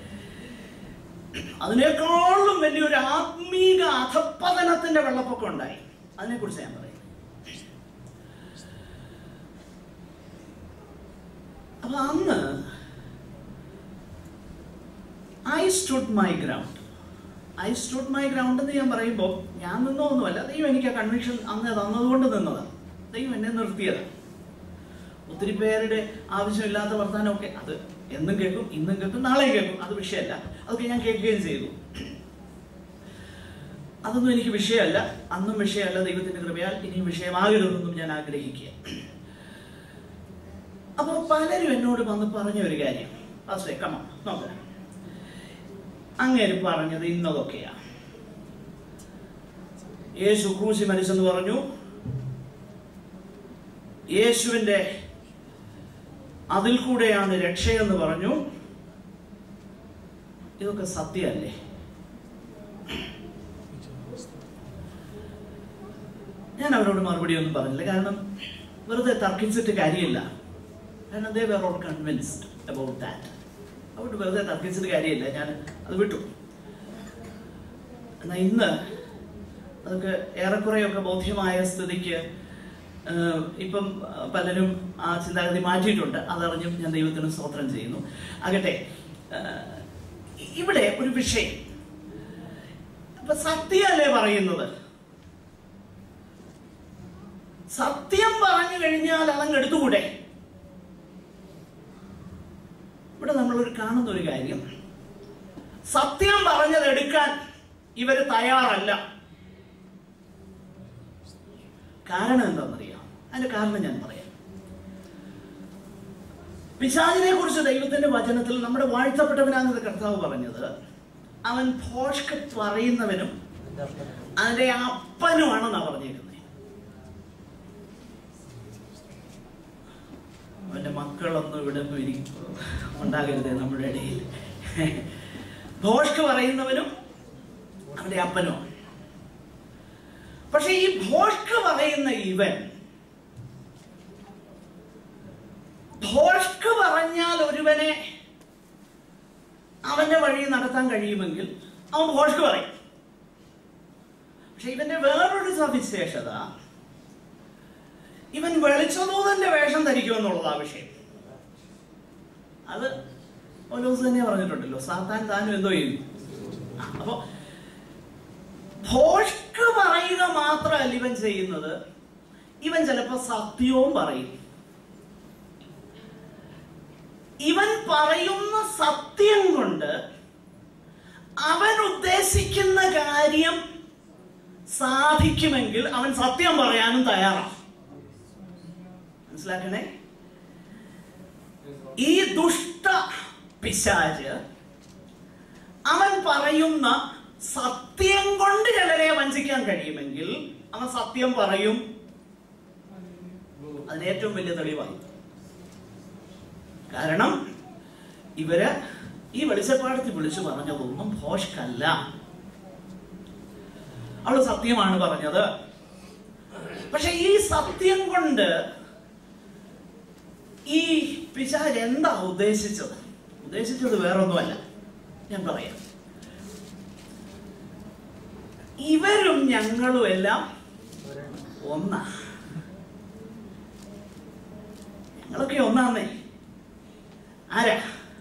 അതിനേക്കാളും വലിയൊരു ആത്മീക അധപ്പതനത്തിന്റെ വെള്ളപ്പൊക്കം ഉണ്ടായി അതിനെ കുറിച്ച് ഞാൻ പറയുന്നത് അപ്പൊ അന്ന് I stood my ground I stood my ground എന്ന് ഞാൻ പറയുമ്പോൾ ഞാൻ നിന്നൊന്നുമല്ല ദൈവം എനിക്ക് ആ കൺവിക്ഷൻ അന്ന് തന്നതുകൊണ്ട് നിന്നതാണ് ദൈവം എന്നെ നിർത്തിയതാണ് ഒത്തിരി പേരുടെ ആവശ്യമില്ലാത്ത വർത്തമാനമൊക്കെ അത് എന്നും കേൾക്കും ഇന്നും കേൾക്കും നാളെയും കേൾക്കും അത് വിഷയമല്ല അതൊക്കെ ഞാൻ കേൾക്കുകയും ചെയ്തു അതൊന്നും എനിക്ക് വിഷയമല്ല അന്നും വിഷയമല്ല ദൈവത്തിന്റെ കൃപയാൽ ഇനിയും വിഷയമാകരുതെന്നും ഞാൻ ആഗ്രഹിക്കുക അപ്പോൾ പലരും എന്നോട് വന്ന് പറഞ്ഞ ഒരു കാര്യം അസേ കമ നോക്കാം അങ്ങേര് പറഞ്ഞത് ഇന്നതൊക്കെയാ യേശു ക്രൂശി മരിച്ചെന്ന് പറഞ്ഞു യേശുവിന്റെ അതിൽ കൂടെയാണ് രക്ഷയെന്ന് പറഞ്ഞു ഇതൊക്കെ സത്യമല്ലേ ഞാൻ അവരോട് മറുപടി ഒന്നും പറഞ്ഞില്ല കാരണം വെറുതെ തർക്കിച്ചിട്ട് കാര്യമില്ല കാരണം they were all convinced about that അതുകൊണ്ട് വെറുതെ തർക്കിച്ചിട്ട് കാര്യമില്ല ഞാൻ അത് വിട്ടു എന്നാൽ ഇന്ന് അതൊക്കെ ഏറെക്കുറെയൊക്കെ ബോധ്യമായ സ്ഥിതിക്ക് ആഹ്, ഇപ്പം ആഹ്, പലരും ആ ചിന്താഗതി മാറ്റിയിട്ടുണ്ട് അതറിഞ്ഞും ഞാൻ ദൈവത്തിന് സ്തോത്രം ചെയ്യുന്നു ആകട്ടെ ആഹ്, ഇവിടെ ഒരു വിഷയം ഇപ്പൊ സത്യമല്ലേ പറയുന്നത് സത്യം പറഞ്ഞു കഴിഞ്ഞാൽ അതങ്ങ് എടുത്തുകൂടെ ഇവിടെ നമ്മളൊരു കാണുന്ന ഒരു കാര്യം സത്യം പറഞ്ഞത് എടുക്കാൻ ഇവര് തയ്യാറല്ല കാരണം എന്താണെന്നറിയാം അതിന്റെ കാരണം ഞാൻ പറയാം പിശാചിനെ കുറിച്ച് ദൈവത്തിന്റെ വചനത്തിൽ നമ്മുടെ വാഴ്ത്തപ്പെട്ടവനാണെന്ന് കർത്താവ് പറഞ്ഞത് അവൻ ഭോഷ്ക്ക് പറയുന്നവനും അതിന്റെ അപ്പനുമാണെന്നാണ് പറഞ്ഞിരിക്കുന്നത് അവന്റെ മക്കളൊന്നും ഇവിടെ ഒന്നും ഇരിക്കും ഉണ്ടാകരുത് നമ്മുടെ ഇടയിൽ ഭോഷ്ക്ക് പറയുന്നവനും അവന്റെ അപ്പനും പക്ഷെ ഈ ഭോഷ്ക്ക് പറയുന്ന ഇവൻ ഭോഷ്ക്ക് പറഞ്ഞാൽ ഒരുവനെ അവന്റെ വഴി നടത്താൻ കഴിയുമെങ്കിൽ അവൻ ഭോഷ്ക്ക് പറയും പക്ഷെ ഇവന്റെ വേറൊരു സവിശേഷത ഇവൻ വെളിച്ചദൂതന്റെ വേഷം ധരിക്കുമെന്നുള്ളതാ വിഷയം അത് പൗലോസ് തന്നെ പറഞ്ഞിട്ടുണ്ടല്ലോ സാത്താൻ താനും എന്തോ ചെയ്യും ആ, അപ്പൊ ഭോഷ്ക്ക് പറയുക മാത്രമല്ല ഇവൻ ചെയ്യുന്നത് ഇവൻ ചിലപ്പോ സത്യവും പറയും ഇവൻ പറയുന്ന സത്യം കൊണ്ട് അവൻ ഉദ്ദേശിക്കുന്ന കാര്യം സാധിക്കുമെങ്കിൽ അവൻ സത്യം പറയാനും തയ്യാറാണ് മനസ്സിലാക്കണേ ഈ ദുഷ്ട പിശാച് അവൻ പറയുന്ന സത്യം കൊണ്ട് ചിലരെ വഞ്ചിക്കാൻ കഴിയുമെങ്കിൽ അവൻ സത്യം പറയും അതിന് ഏറ്റവും വലിയ തെളിവായി കാരണം ഇവര് ഈ വെളിച്ചപ്പാടത്തിൽ വിളിച്ചു പറഞ്ഞതൊന്നും ഭോഷ്കല്ല അവള് സത്യമാണ് പറഞ്ഞത് പക്ഷെ ഈ സത്യം കൊണ്ട് ഈ പിശാച് എന്താ ഉദ്ദേശിച്ചത് ഉദ്ദേശിച്ചത് വേറൊന്നുമല്ല ഞാൻ പറയാം ഇവരും ഞങ്ങളും എല്ലാം ഒന്നാ ഞങ്ങളൊക്കെ ഒന്നാന്നേ ആരാ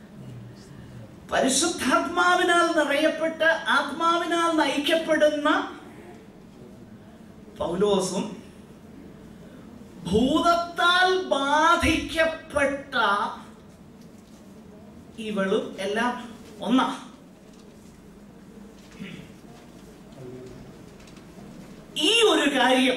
പരിശുദ്ധാത്മാവിനാൽ നിറയപ്പെട്ട് ആത്മാവിനാൽ നയിക്കപ്പെടുന്ന പൗലോസും ഭൂതത്താൽ ബാധിക്കപ്പെട്ട ഇവളും എല്ലാം ഒന്നാ ഈ ഒരു കാര്യം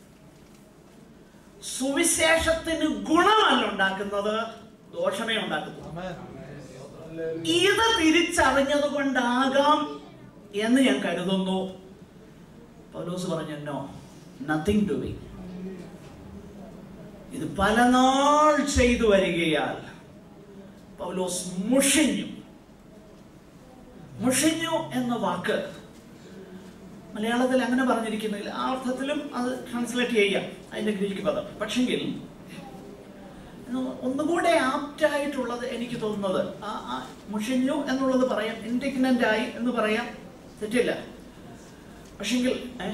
സുവിശേഷത്തിന് ഗുണമല്ല ഉണ്ടാക്കുന്നത് ദോഷമേ ഉണ്ടാക്കുന്നത് ഇത് തിരിച്ചറിഞ്ഞത് കൊണ്ടാകാം എന്ന് ഞാൻ കരുതുന്നു പൗലോസ് പറഞ്ഞു നോ നത്തിങ് ഡൂയിങ് ഇത് പല നാൾ ചെയ്തു വരികയാൽ പൗലോസ് മുഷിഞ്ഞു മുഷിഞ്ഞു എന്ന വാക്ക് മലയാളത്തിൽ അങ്ങനെ പറഞ്ഞിരിക്കുന്നില്ല ആ അർത്ഥത്തിലും അത് ട്രാൻസ്ലേറ്റ് ചെയ്യാം അതിന്റെ ഗ്രീക്ക് പദം പക്ഷെങ്കിൽ ഒന്നുകൂടെ ആപ്റ്റായിട്ടുള്ളത് എനിക്ക് തോന്നുന്നത് ആ ആ മുഷിഞ്ഞു എന്നുള്ളത് പറയാം ഇൻഡിഗ്നന്റ് ആയി എന്ന് പറയാം തെറ്റില്ല പക്ഷെങ്കിൽ ഏ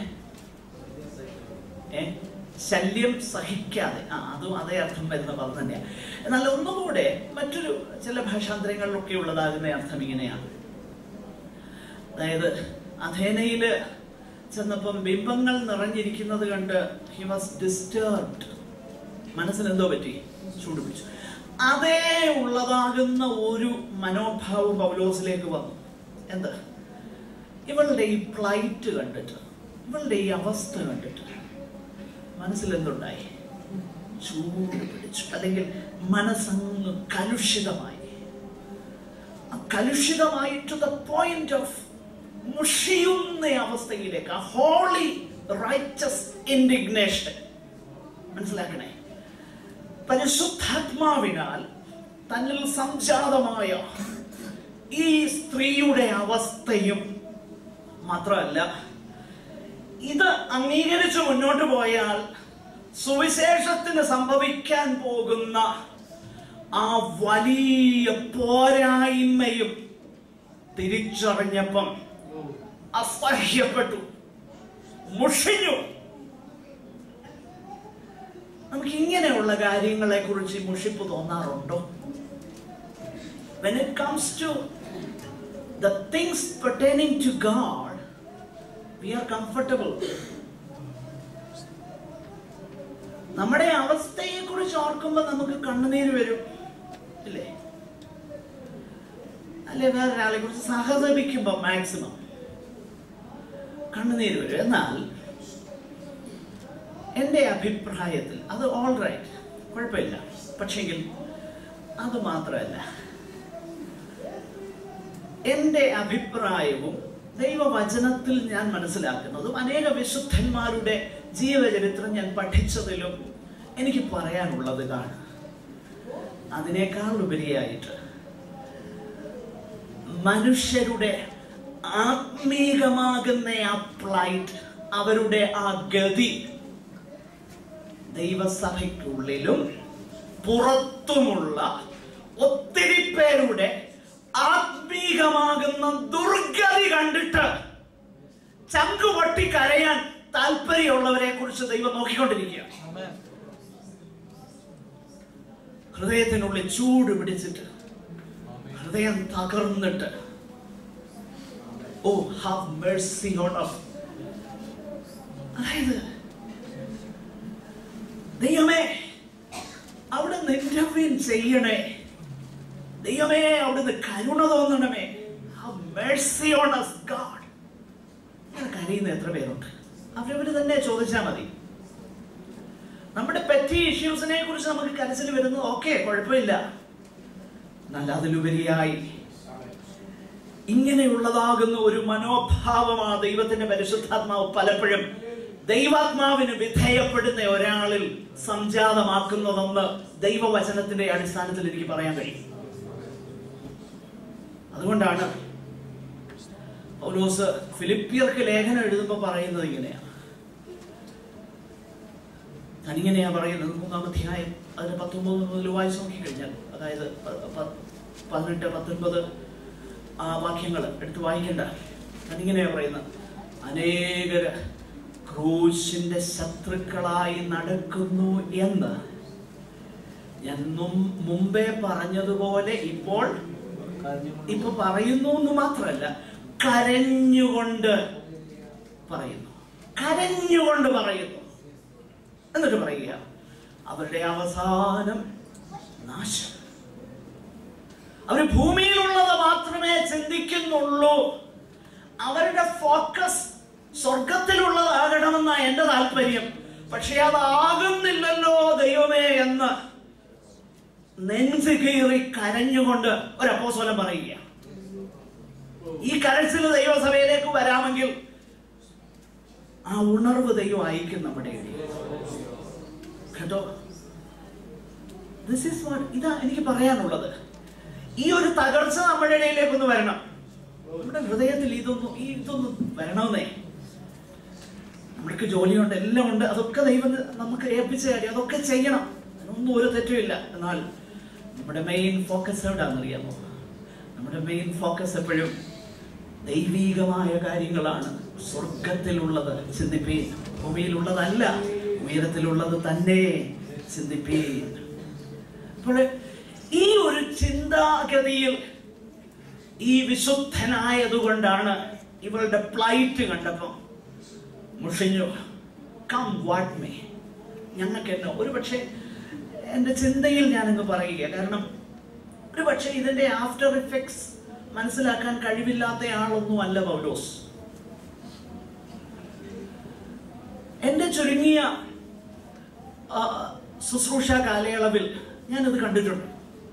ഏ ശല്യം സഹിക്കാതെ ആ അതും അതേ അർത്ഥം വരുന്ന പദം തന്നെയാണ് എന്നാൽ ഒന്നുകൂടെ മറ്റൊരു ചില ഭാഷാന്തരങ്ങളിലൊക്കെ ഉള്ളതാകുന്ന അർത്ഥം ഇങ്ങനെയാണ് അതായത് അഥേനയില് ചെന്നപ്പം ബിംബങ്ങൾ നിറഞ്ഞിരിക്കുന്നത് കണ്ട് ഹി വാസ് ഡിസ്റ്റർബ്ഡ് മനസ്സിന് എന്തോ പറ്റി ചൂട് പിടിച്ചു അതേ ഉള്ളതാകുന്ന ഒരു മനോഭാവം പൗലോസിലേക്ക് വന്നു എന്ത് ഇവളുടെ ഈ പ്ലൈറ്റ് കണ്ടിട്ട് ഇവളുടെ ഈ അവസ്ഥ കണ്ടിട്ട് മനസ്സിൽ എന്തുണ്ടായി ചൂട് പിടിച്ചു അല്ലെങ്കിൽ മനസ്സങ്ങ് കലുഷിതമായി ആ കലുഷിതമായി ടു ദ പോയിന്റ് ഓഫ് മുഷിയുന്ന അവസ്ഥയിലേക്ക് ആ ഹോളി റൈറ്റസ് ഇൻഡിഗ്നേഷൻ മനസ്സിലാക്കണേ പരിശുദ്ധാത്മാവിനാൽ തന്നിൽ സംജാതമായ ഈ സ്ത്രീയുടെ അവസ്ഥയും മാത്രമല്ല ഇത് അംഗീകരിച്ച് മുന്നോട്ട് പോയാൽ സുവിശേഷത്തിന് സംഭവിക്കാൻ പോകുന്ന ആ വലിയ പോരായ്മയും തിരിച്ചറിഞ്ഞപ്പം അസഹ്യപ്പെട്ടു മുഷിഞ്ഞു നമുക്ക് ഇങ്ങനെയുള്ള കാര്യങ്ങളെ കുറിച്ച് മുഷിപ്പ് തോന്നാറുണ്ടോ when it comes to the things pertaining to God, we are comfortable. നമ്മുടെ അവസ്ഥയെ കുറിച്ച് ഓർക്കുമ്പോൾ നമുക്ക് കണ്ണുനീര് വരും ഇല്ലേ അല്ലെ വേറൊരാളെ കുറിച്ച് സഹതപിക്കുമ്പോൾ മാക്സിമം കണ്ണുനീര് വരും എന്നാൽ എൻ്റെ അഭിപ്രായത്തിൽ അത് ഓൾ റൈറ്റ് കുഴപ്പമില്ല പക്ഷെങ്കിൽ അത് മാത്രമല്ല എൻ്റെ അഭിപ്രായവും ദൈവവചനത്തിൽ ഞാൻ മനസ്സിലാക്കുന്നതും അനേക വിശുദ്ധന്മാരുടെ ജീവചരിത്രം ഞാൻ പഠിച്ചതിലും എനിക്ക് പറയാനുള്ളത് ഇതാണ് അതിനേക്കാൾ ഉപരിയായിട്ട് മനുഷ്യരുടെ ആത്മീകമാകുന്ന ആ പ്ലൈറ്റ് അവരുടെ ആ ഗതി ദൈവസഭയ്ക്കുള്ളിലും പുറത്തുമുള്ള ഒത്തിരി പേരുടെ ആത്മീകമാകുന്ന ദുർഗതി കണ്ടിട്ട് ചങ്കുപൊട്ടി കരയാൻ താല്പര്യമുള്ളവരെ കുറിച്ച് ദൈവം നോക്കിക്കൊണ്ടിരിക്കുക ഹൃദയത്തിനുള്ളിൽ ചൂട് പിടിച്ചിട്ട് ഹൃദയം തകർന്നിട്ട് oh have mercy on of അതായത് ദൈവമേ അവിടെ ഇന്റർവ്യൂ ചെയ്യണേ ദൈവമേ അവിടുന്ന് കരുണ തോന്നണമേ have mercy on us God ഇങ്ങനെ കരയുന്ന എത്ര പേരുണ്ട് അവരവര് തന്നെ ചോദിച്ചാൽ മതി നമ്മുടെ പെറ്റി ഇഷ്യൂസിനെ കുറിച്ച് നമുക്ക് കരച്ചിൽ വരുന്നത് ഓക്കെ കുഴപ്പമില്ല എന്നാൽ അതിലുപരിയായി ഇങ്ങനെയുള്ളതാകുന്ന ഒരു മനോഭാവമാ ദൈവത്തിന്റെ പരിശുദ്ധാത്മാവ് പലപ്പോഴും ദൈവാത്മാവിന് വിധേയപ്പെടുന്ന ഒരാളിൽ സംജാതമാക്കുന്നതെന്ന് ദൈവവചനത്തിന്റെ അടിസ്ഥാനത്തിൽ എനിക്ക് പറയാൻ കഴിയും അതുകൊണ്ടാണ് പൗലോസ് ഫിലിപ്പിയർക്ക് ലേഖനം എഴുതുമ്പോൾ പറയുന്നത് ഇങ്ങനെയാണ് ഞാനിങ്ങനെയാ പറയുന്നത് മൂന്നാം അധ്യായം അതിന് പത്തൊമ്പത് മുതൽ വായിച്ചു നോക്കിക്കഴിഞ്ഞാൽ അതായത് പ- പ- പതിനെട്ട് പത്തൊൻപത് ആ വാക്യങ്ങൾ എടുത്ത് വായിക്കണ്ട ഞാനിങ്ങനെയാ പറയുന്നത് അനേകര് ക്രൂശിന്റെ ശത്രുക്കളായി നടക്കുന്നു എന്ന് ഞാൻ നും- മുമ്പേ പറഞ്ഞതുപോലെ ഇപ്പോൾ ഇപ്പൊ പറയുന്നു എന്ന് മാത്രമല്ല കരഞ്ഞുകൊണ്ട് പറയുന്നു കരഞ്ഞുകൊണ്ട് പറയുന്നു എന്നിട്ട് പറയുക അവരുടെ അവസാനം നാശം അവർ ഭൂമിയിലുള്ളത് മാത്രമേ ചിന്തിക്കുന്നുള്ളൂ അവരുടെ ഫോക്കസ് സ്വർഗത്തിലുള്ളതാകണമെന്ന എന്റെ താല്പര്യം പക്ഷെ അതാകുന്നില്ലല്ലോ ദൈവമേ എന്ന് നെഞ്ച് കീറി കരഞ്ഞുകൊണ്ട് ഒരു അപ്പോസ്വലം പറയുക ഈ കരച്ചിൽ ദൈവസഭയിലേക്ക് വരാമെങ്കിൽ ആ ഉണർവ് ദൈവം അയക്കും നമ്മുടെ ഇടയിൽ കേട്ടോ ദിസ് ഈസ് വാട്ട് ഇതാ എനിക്ക് പറയാനുള്ളത് ഈ ഒരു തകർച്ച നമ്മുടെ ഇടയിലേക്ക് ഒന്ന് വരണം നമ്മുടെ ഹൃദയത്തിൽ ഇതൊന്നും ഈ ഇതൊന്നും വരണമെന്നേ നമ്മൾക്ക് ജോലിയുണ്ട് എല്ലാം ഉണ്ട് അതൊക്കെ ദൈവം നമുക്ക് ഏൽപ്പിച്ച കാര്യം അതൊക്കെ ചെയ്യണം അതിനൊന്നും ഒരു തെറ്റുമില്ല എന്നാൽ നമ്മുടെ മെയിൻ ഫോക്കസ് എവിടെയാണെന്നറിയാമോ നമ്മുടെ മെയിൻ ഫോക്കസ് എപ്പോഴും ദൈവീകമായ കാര്യങ്ങളാണ് സ്വർഗത്തിലുള്ളത് ചിന്തിപ്പീൻ ഭൂമിയിലുള്ളതല്ല ഉയരത്തിലുള്ളത് തന്നെ ചിന്തിപ്പീൻ അപ്പോൾ ഈ ഒരു ചിന്താഗതിയിൽ ഈ വിശുദ്ധനായതുകൊണ്ടാണ് ഇവളുടെ പ്ലൈറ്റ് കണ്ടപ്പം മുഷിഞ്ഞു കം വാട്ട് മേ ഞങ്ങൾക്ക് എന്നോ ഒരു പക്ഷേ എൻ്റെ ചിന്തയിൽ ഞാനങ്ങ് പറയുക കാരണം ഒരു പക്ഷേ ഇതിൻ്റെ ആഫ്റ്റർ ഇഫക്ട്സ് മനസ്സിലാക്കാൻ കഴിവില്ലാത്ത ആളൊന്നും അല്ല പൗലോസ് എൻ്റെ ചുരുങ്ങിയ ആ, ശുശ്രൂഷ കാലയളവിൽ ഞാനത് കണ്ടിട്ടുണ്ട്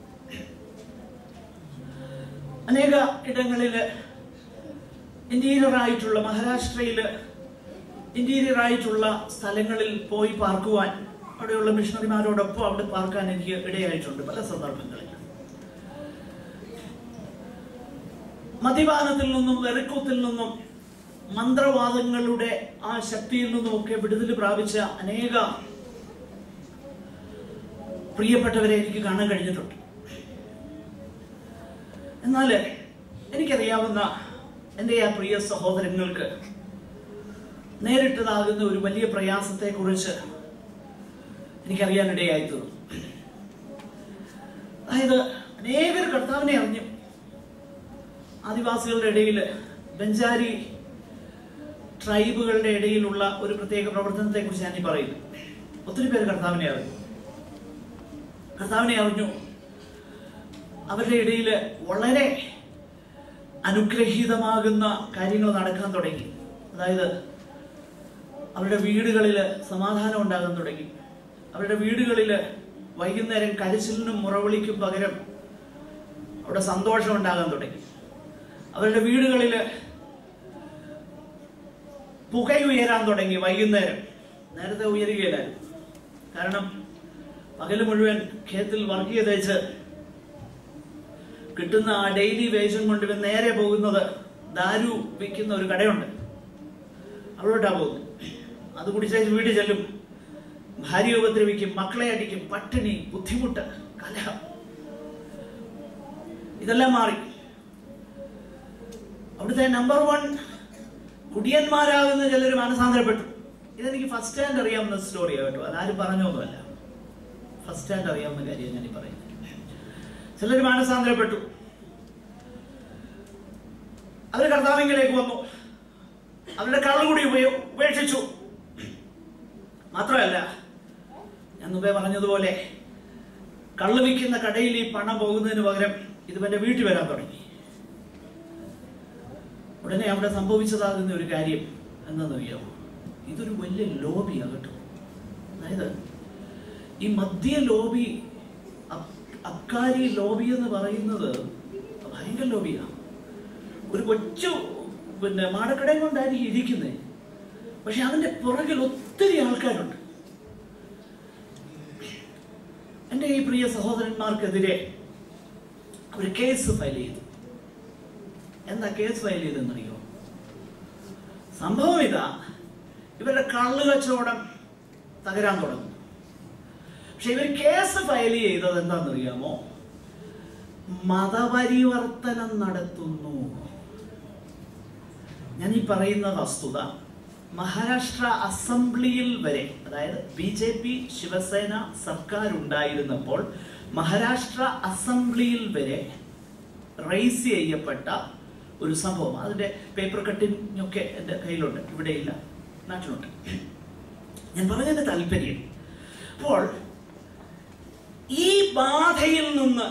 അനേക ഇടങ്ങളിൽ ഇന്റീരിയർ ആയിട്ടുള്ള മഹാരാഷ്ട്രയില് ഇന്റീരിയർ ആയിട്ടുള്ള സ്ഥലങ്ങളിൽ പോയി പാർക്കുവാൻ അവിടെയുള്ള മിഷണറിമാരോടൊപ്പം അവിടെ പാർക്കാൻ എനിക്ക് ഇടയായിട്ടുണ്ട് പല സന്ദർഭങ്ങളിൽ മദ്യപാനത്തിൽ നിന്നും വെറുക്കത്തിൽ നിന്നും മന്ത്രവാദങ്ങളുടെ ആ ശക്തിയിൽ നിന്നും ഒക്കെ വിടുതൽ പ്രാപിച്ച അനേക പ്രിയപ്പെട്ടവരെ എനിക്ക് കാണാൻ കഴിഞ്ഞിട്ടുണ്ട് എന്നാൽ എനിക്കറിയാവുന്ന എൻ്റെ ആ പ്രിയ സഹോദരങ്ങൾക്ക് നേരിട്ടതാകുന്ന ഒരു വലിയ പ്രയാസത്തെക്കുറിച്ച് എനിക്കറിയാനിടയായി തീർന്നു അതായത് അനേകർ കർത്താവിനെ അറിഞ്ഞു ആദിവാസികളുടെ ഇടയിൽ ബെഞ്ചാരി ട്രൈബുകളുടെ ഇടയിലുള്ള ഒരു പ്രത്യേക പ്രവർത്തനത്തെ കുറിച്ച് ഞാൻ ഈ പറയുന്നു ഒത്തിരി പേര് കർത്താവിനെ അറിഞ്ഞു കർത്താവിനെ അറിഞ്ഞു അവരുടെ ഇടയിൽ വളരെ അനുഗ്രഹീതമാകുന്ന കാര്യങ്ങൾ നടക്കാൻ തുടങ്ങി അതായത് അവരുടെ വീടുകളിൽ സമാധാനം ഉണ്ടാകാൻ തുടങ്ങി അവരുടെ വീടുകളിൽ വൈകുന്നേരം കരച്ചിലിനും മുറവിളിക്കും പകരം അവിടെ സന്തോഷം ഉണ്ടാകാൻ തുടങ്ങി അവരുടെ വീടുകളിൽ പുകയുയരാൻ തുടങ്ങി വൈകുന്നേരം നേരത്തെ ഉയരുകയില്ലായിരുന്നു കാരണം പകല് മുഴുവൻ ഖേത്തിൽ വർക്ക് ചെയ്തേച്ച് കിട്ടുന്ന ആ ഡെയിലി വേജും കൊണ്ട് ഇവൻ നേരെ പോകുന്നത് ദാരു വിൽക്കുന്ന ഒരു കടയുണ്ട് അവിടോട്ടാ പോകുന്നത് അത് കുടിച്ചേച്ച് വീട്ടിൽ ചെല്ലും ഭാര്യ ഉപദ്രവിക്കും മക്കളെ അടിക്കും പട്ടിണി ബുദ്ധിമുട്ട് കലഹം ഇതെല്ലാം മാറി അവിടുത്തെ നമ്പർ വൺ കുടിയന്മാരാകുന്ന ചിലർ മനസാന്തരപ്പെട്ടു ഇതെനിക്ക് ഫസ്റ്റ് ഹാൻഡ് അറിയാവുന്ന സ്റ്റോറിയാണ് കേട്ടോ അതാരും പറഞ്ഞൊന്നുമല്ല ഫസ്റ്റ് ഹാൻഡ് അറിയാവുന്ന കാര്യം ഞാൻ ഈ പറയുന്നത് ചിലർ മാനസാന്തരപ്പെട്ടു അവർ കർത്താവിങ്കിലേക്ക് വന്നു അവരുടെ കള്ളുകൂടി ഉപയോ ഉപേക്ഷിച്ചു മാത്രമല്ല ഞാൻ മുമ്പേ പറഞ്ഞതുപോലെ കള്ള് വിൽക്കുന്ന കടയിൽ ഈ പണം പോകുന്നതിന് പകരം ഇത് എന്റെ വീട്ടിൽ വരാൻ തുടങ്ങി ഉടനെ അവിടെ സംഭവിച്ചതാകുന്ന ഒരു കാര്യം എന്താണെന്നറിയാമോ ഇതൊരു വലിയ ലോബിയാണ് കേട്ടോ അതായത് ഈ മദ്യ ലോബി അബ്- അബ്കാരി ലോബി എന്ന് പറയുന്നത് ഭയങ്കര ലോബിയാണ് ഒരു കൊച്ചു പിന്നെ മാടക്കടയും കൊണ്ടായിരിക്കും ഇരിക്കുന്നത് പക്ഷെ അതിന്റെ പുറകിൽ ഒത്തിരി ആൾക്കാരുണ്ട് എൻ്റെ ഈ പ്രിയ സഹോദരന്മാർക്കെതിരെ ഒരു കേസ് ഫയൽ ചെയ്തു എന്താ കേസ് ഫയൽ ചെയ്തെന്നറിയോ സംഭവം ഇതാ ഇവരുടെ കള്ളു കച്ചവടം തകരാൻ തുടങ്ങും പക്ഷെ ഇവർ കേസ് ഫയൽ ചെയ്തത് എന്താണെന്നറിയാമോ മതപരിവർത്തനം നടത്തുന്നു ഞാൻ ഈ പറയുന്ന വസ്തുത മഹാരാഷ്ട്ര അസംബ്ലിയിൽ വരെ അതായത് ബി ജെ പി ശിവസേന സർക്കാർ ഉണ്ടായിരുന്നപ്പോൾ മഹാരാഷ്ട്ര അസംബ്ലിയിൽ വരെ റേസ് ചെയ്യപ്പെട്ട ഒരു സംഭവം അതിന്റെ പേപ്പർ കട്ടിംഗ് ഒക്കെ എൻ്റെ കയ്യിലുണ്ട് ഇവിടെയില്ല നാട്ടിലുണ്ട് ഞാൻ പറഞ്ഞതിന്റെ താല്പര്യം അപ്പോൾ ഈ ബാധയിൽ നിന്ന്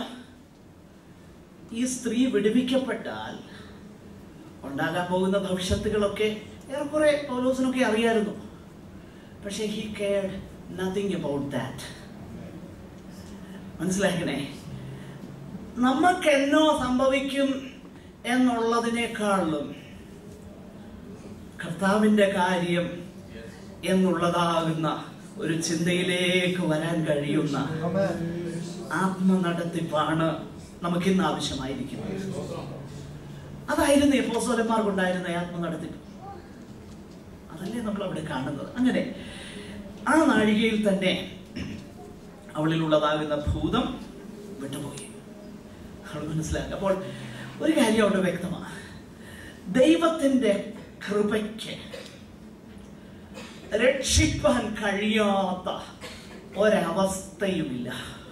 ഈ സ്ത്രീ വിടുവിക്കപ്പെട്ടാൽ ഉണ്ടാകാൻ പോകുന്ന ഭവിഷ്യത്തുകളൊക്കെ ഏറെക്കുറെ പൗലോസിനൊക്കെ അറിയായിരുന്നു പക്ഷേ he cared nothing about that മനസ്സിലാക്കണേ നമുക്ക് എന്നോ സംഭവിക്കും എന്നുള്ളതിനേക്കാളും കർത്താവിന്റെ കാര്യം എന്നുള്ളതാകുന്ന ഒരു ചിന്തയിലേക്ക് വരാൻ കഴിയുന്ന ആമേൻ. ആത്മനടത്തിപ്പാണ് നമുക്കിന്ന് ആവശ്യമായിരിക്കുന്നത് അതായിരുന്നു എപ്പോസോലന്മാർക്കുണ്ടായിരുന്ന ആത്മനടത്തിപ്പ് അതല്ലേ നമ്മൾ അവിടെ കാണുന്നത് അങ്ങനെ ആ നാഴികയിൽ തന്നെ അവളിലുള്ളതാകുന്ന ഭൂതം വിട്ടുപോയി അവൾ മനസ്സിലാക്കുക അപ്പോൾ ഒരു കാര്യം അവിടെ വ്യക്തമാണ് ദൈവത്തിന്റെ കൃപയ്ക്ക് രക്ഷിപ്പാൻ കഴിയാത്ത ഒരവസ്ഥയുമില്ല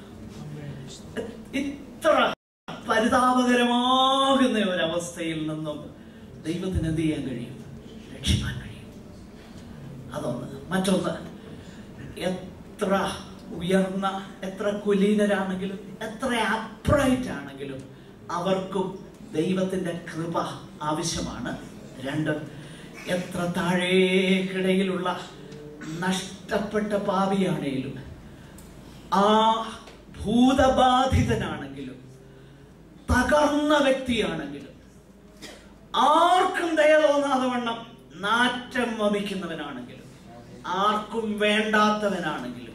ഇത്ര പരിതാപകരമാകുന്ന ഒരവസ്ഥയിൽ നിന്നും ദൈവത്തിന് എന്ത് ചെയ്യാൻ കഴിയും രക്ഷിക്കാൻ കഴിയും അതൊന്ന് മറ്റൊന്ന് എത്ര ഉയർന്ന എത്ര കുലീനരാണെങ്കിലും എത്ര അപ്രൈറ്റ് ആണെങ്കിലും അവർക്കും ദൈവത്തിന്റെ കൃപ ആവശ്യമാണ് രണ്ട് എത്ര താഴേക്കിടയിലുള്ള നഷ്ടപ്പെട്ട പാപിയാണേലും ആ ഭൂതബാധിതനാണെങ്കിലും തകർന്ന വ്യക്തിയാണെങ്കിലും ആർക്കും ദയ തോന്നാതെ വണ്ണം നാറ്റം വമിക്കുന്നവനാണെങ്കിലും ആർക്കും വേണ്ടാത്തവനാണെങ്കിലും